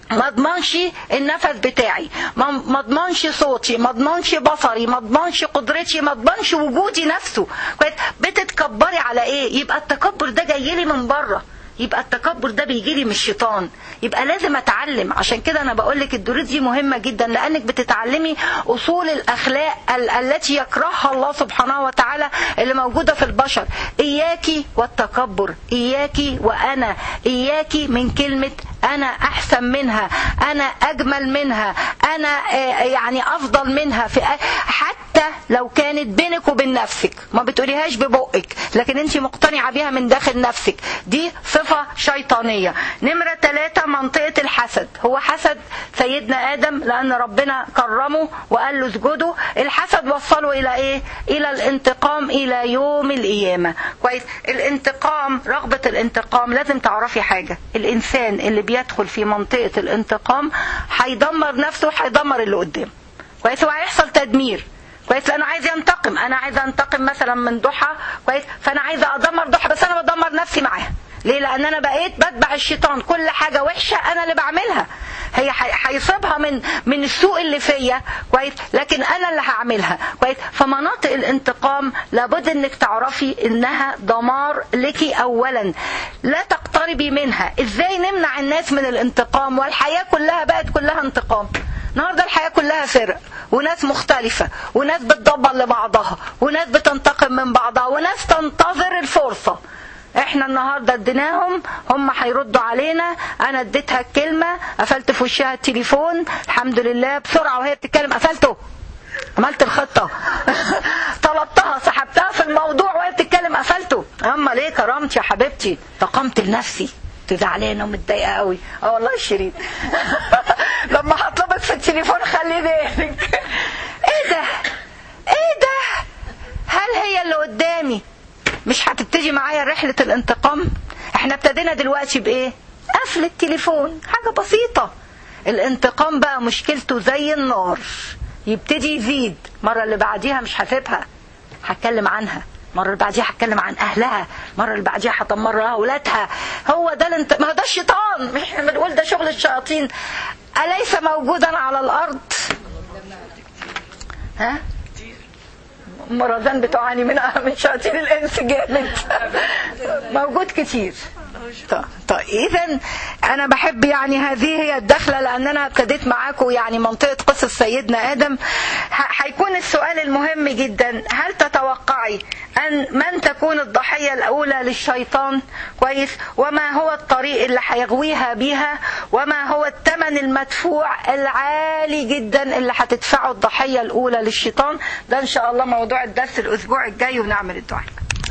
ما اضمنش النفس بتاعي ما ما اضمنش صوتي ما اضمنش بصري ما اضمنش قدرتي ما اضمنش وجودي نفسه كويس بتتكبري على ايه يبقى التكبر ده جاي لي من بره يبقى التكبر ده بيجي لي من الشيطان يبقى لازم اتعلم عشان كده انا بقول لك الدروس دي مهمه جدا لانك بتتعلمي اصول الاخلاق ال- التي يكرهها الله سبحانه وتعالى اللي موجوده في البشر اياكي والتكبر اياكي وانا اياكي من كلمه انا احسن منها انا اجمل منها انا آه، يعني افضل منها في حتى لو كانت بينك وبين نفسك ما بتقوليهاش ببقك لكن انت مقتنعه بيها من داخل نفسك دي صفه شيطانيه نمره ثلاثة منطقه الحسد هو حسد سيدنا ادم لان ربنا كرمه وقال له اسجدوا الحسد وصله الى ايه الى الانتقام الى يوم القيامه كويس الانتقام رغبه الانتقام لازم تعرفي حاجه الانسان اللي بيدخل في منطقه الانتقام هيدمر نفسه وهيدمر اللي قدامه كويس هو هيحصل تدمير كويس لانه عايز ينتقم انا عايزه انتقم مثلا من ضحى كويس فانا عايزه ادمر ضحى بس انا بدمر نفسي معاها ليه لان انا بقيت بتبع الشيطان كل حاجه وحشه انا اللي بعملها هي حي- هيصيبها من من السوء اللي فيا كويس لكن انا اللي هعملها كويس فمناطق الانتقام لابد انك تعرفي انها دمار لك اولا لا تقتربي منها ازاي نمنع الناس من الانتقام والحياه كلها بقت كلها انتقام النهارده الحياه كلها فرق وناس مختلفه وناس بتدبر لبعضها وناس بتنتقم من بعضها وناس تنتظر الفرصه احنا النهارده اديناهم هم هيردوا علينا انا اديتها الكلمه قفلت في وشها التليفون الحمد لله بسرعه وهي بتتكلم قفلته عملت الخطه طلبتها سحبتها في الموضوع وهي بتتكلم قفلته اما ليه كرامتي يا حبيبتي انتقمت لنفسي كنت زعلانه ومتضايقه قوي اه والله شيرين لما هطلبك في التليفون خلي بالك ايه ده ايه ده هل هي اللي قدامي مش هتبتدي معايا رحلة الانتقام احنا ابتدينا دلوقتي بايه قفل التليفون حاجة بسيطة الانتقام بقى مشكلته زي النار يبتدي يزيد مرة اللي بعديها مش هسيبها هتكلم عنها المرة اللي بعديها هتكلم عن أهلها المرة اللي بعديها هتدمر لها أولادها هو ده الانت... ما هو ده الشيطان احنا بنقول ده شغل الشياطين أليس موجودا على الأرض ها مرضان بتعاني من من شياطين الانس جامد موجود كتير طيب طيب اذا انا بحب يعني هذه هي الدخله لان انا ابتديت معاكم يعني منطقه قصه سيدنا ادم ه- هيكون السؤال المهم جدا هل تتوقعي ان من تكون الضحيه الاولى للشيطان كويس وما هو الطريق اللي هيغويها بيها وما هو الثمن المدفوع العالي جدا اللي هتدفعه الضحيه الاولى للشيطان ده ان شاء الله موضوع الدرس الاسبوع الجاي ونعمل الدعاء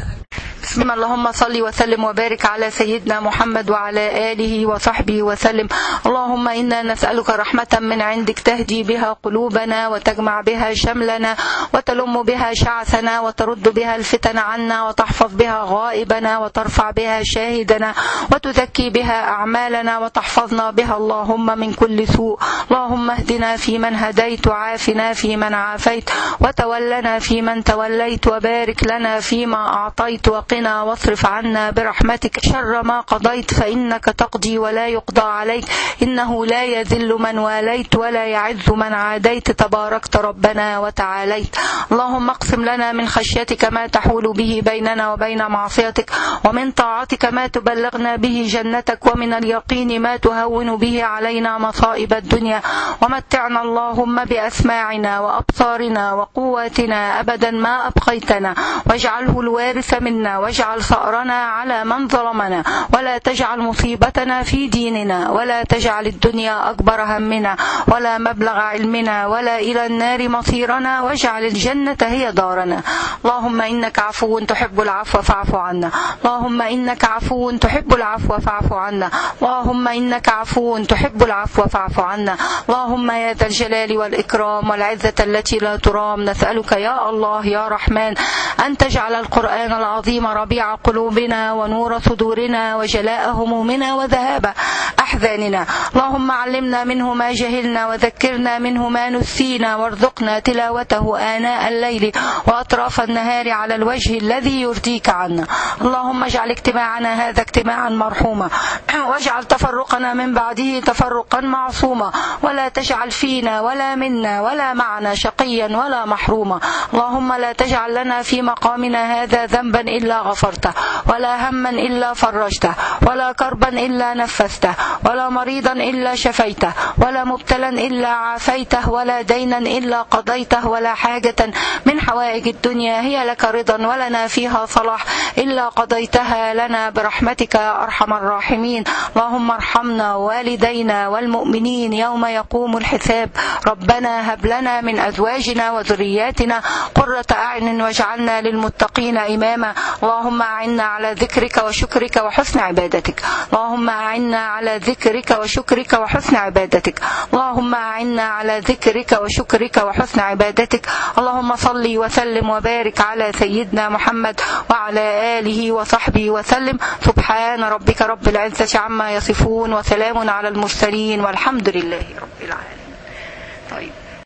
بسم الله اللهم صل وسلم وبارك على سيدنا محمد وعلى آله وصحبه وسلم اللهم إنا نسألك رحمة من عندك تهدي بها قلوبنا وتجمع بها شملنا وتلم بها شعثنا وترد بها الفتن عنا وتحفظ بها غائبنا وترفع بها شاهدنا وتزكي بها أعمالنا وتحفظنا بها اللهم من كل سوء اللهم اهدنا فيمن هديت وعافنا فيمن عافيت وتولنا فيمن توليت وبارك لنا فيما أعطيت وقنا واصرف عنا برحمتك شر ما قضيت فإنك تقضي ولا يقضى عليك إنه لا يذل من واليت ولا يعز من عاديت تباركت ربنا وتعاليت اللهم اقسم لنا من خشيتك ما تحول به بيننا وبين معصيتك ومن طاعتك ما تبلغنا به جنتك ومن اليقين ما تهون به علينا مصائب الدنيا ومتعنا اللهم بأسماعنا وأبصارنا وقواتنا أبدا ما أبقيتنا واجعله الوارث منا واجعل ثأرنا على من ظلمنا ولا تجعل مصيبتنا في ديننا ولا تجعل الدنيا أكبر همنا ولا مبلغ علمنا ولا إلى النار مصيرنا واجعل الجنة هي دارنا اللهم إنك عفو تحب العفو فاعف عنا اللهم إنك عفو تحب العفو فاعف عنا اللهم إنك عفو تحب العفو فاعف عنا اللهم يا ذا الجلال والإكرام والعزة التي لا ترام نسألك يا الله يا رحمن أن تجعل القرآن العظيم ربيع قلوبنا ونور صدورنا وجلاء همومنا وذهاب أحزاننا أحزاننا اللهم علمنا منه ما جهلنا وذكرنا منه ما نسينا وارزقنا تلاوته آناء الليل وأطراف النهار على الوجه الذي يرضيك عنا اللهم اجعل اجتماعنا هذا اجتماعا مرحوما واجعل تفرقنا من بعده تفرقا معصوما ولا تجعل فينا ولا منا ولا معنا شقيا ولا محروما اللهم لا تجعل لنا في مقامنا هذا ذنبا إلا غفرته ولا هما إلا فرجته ولا كربا إلا نفسته ولا مريضا إلا شفيته ولا مبتلا إلا عافيته ولا دينا إلا قضيته ولا حاجة من حوائج الدنيا هي لك رضا ولنا فيها صلاح إلا قضيتها لنا برحمتك يا أرحم الراحمين اللهم ارحمنا والدينا والمؤمنين يوم يقوم الحساب ربنا هب لنا من أزواجنا وذرياتنا قرة أعين واجعلنا للمتقين إماما اللهم أعنا على ذكرك وشكرك وحسن عبادتك اللهم أعنا على ذكرك وشكرك وحسن عبادتك اللهم أعنا على ذكرك وشكرك وحسن عبادتك اللهم صل وسلم وبارك على سيدنا محمد وعلى آله وصحبه وسلم سبحان ربك رب العزة عما يصفون وسلام على المرسلين والحمد لله رب العالمين طيب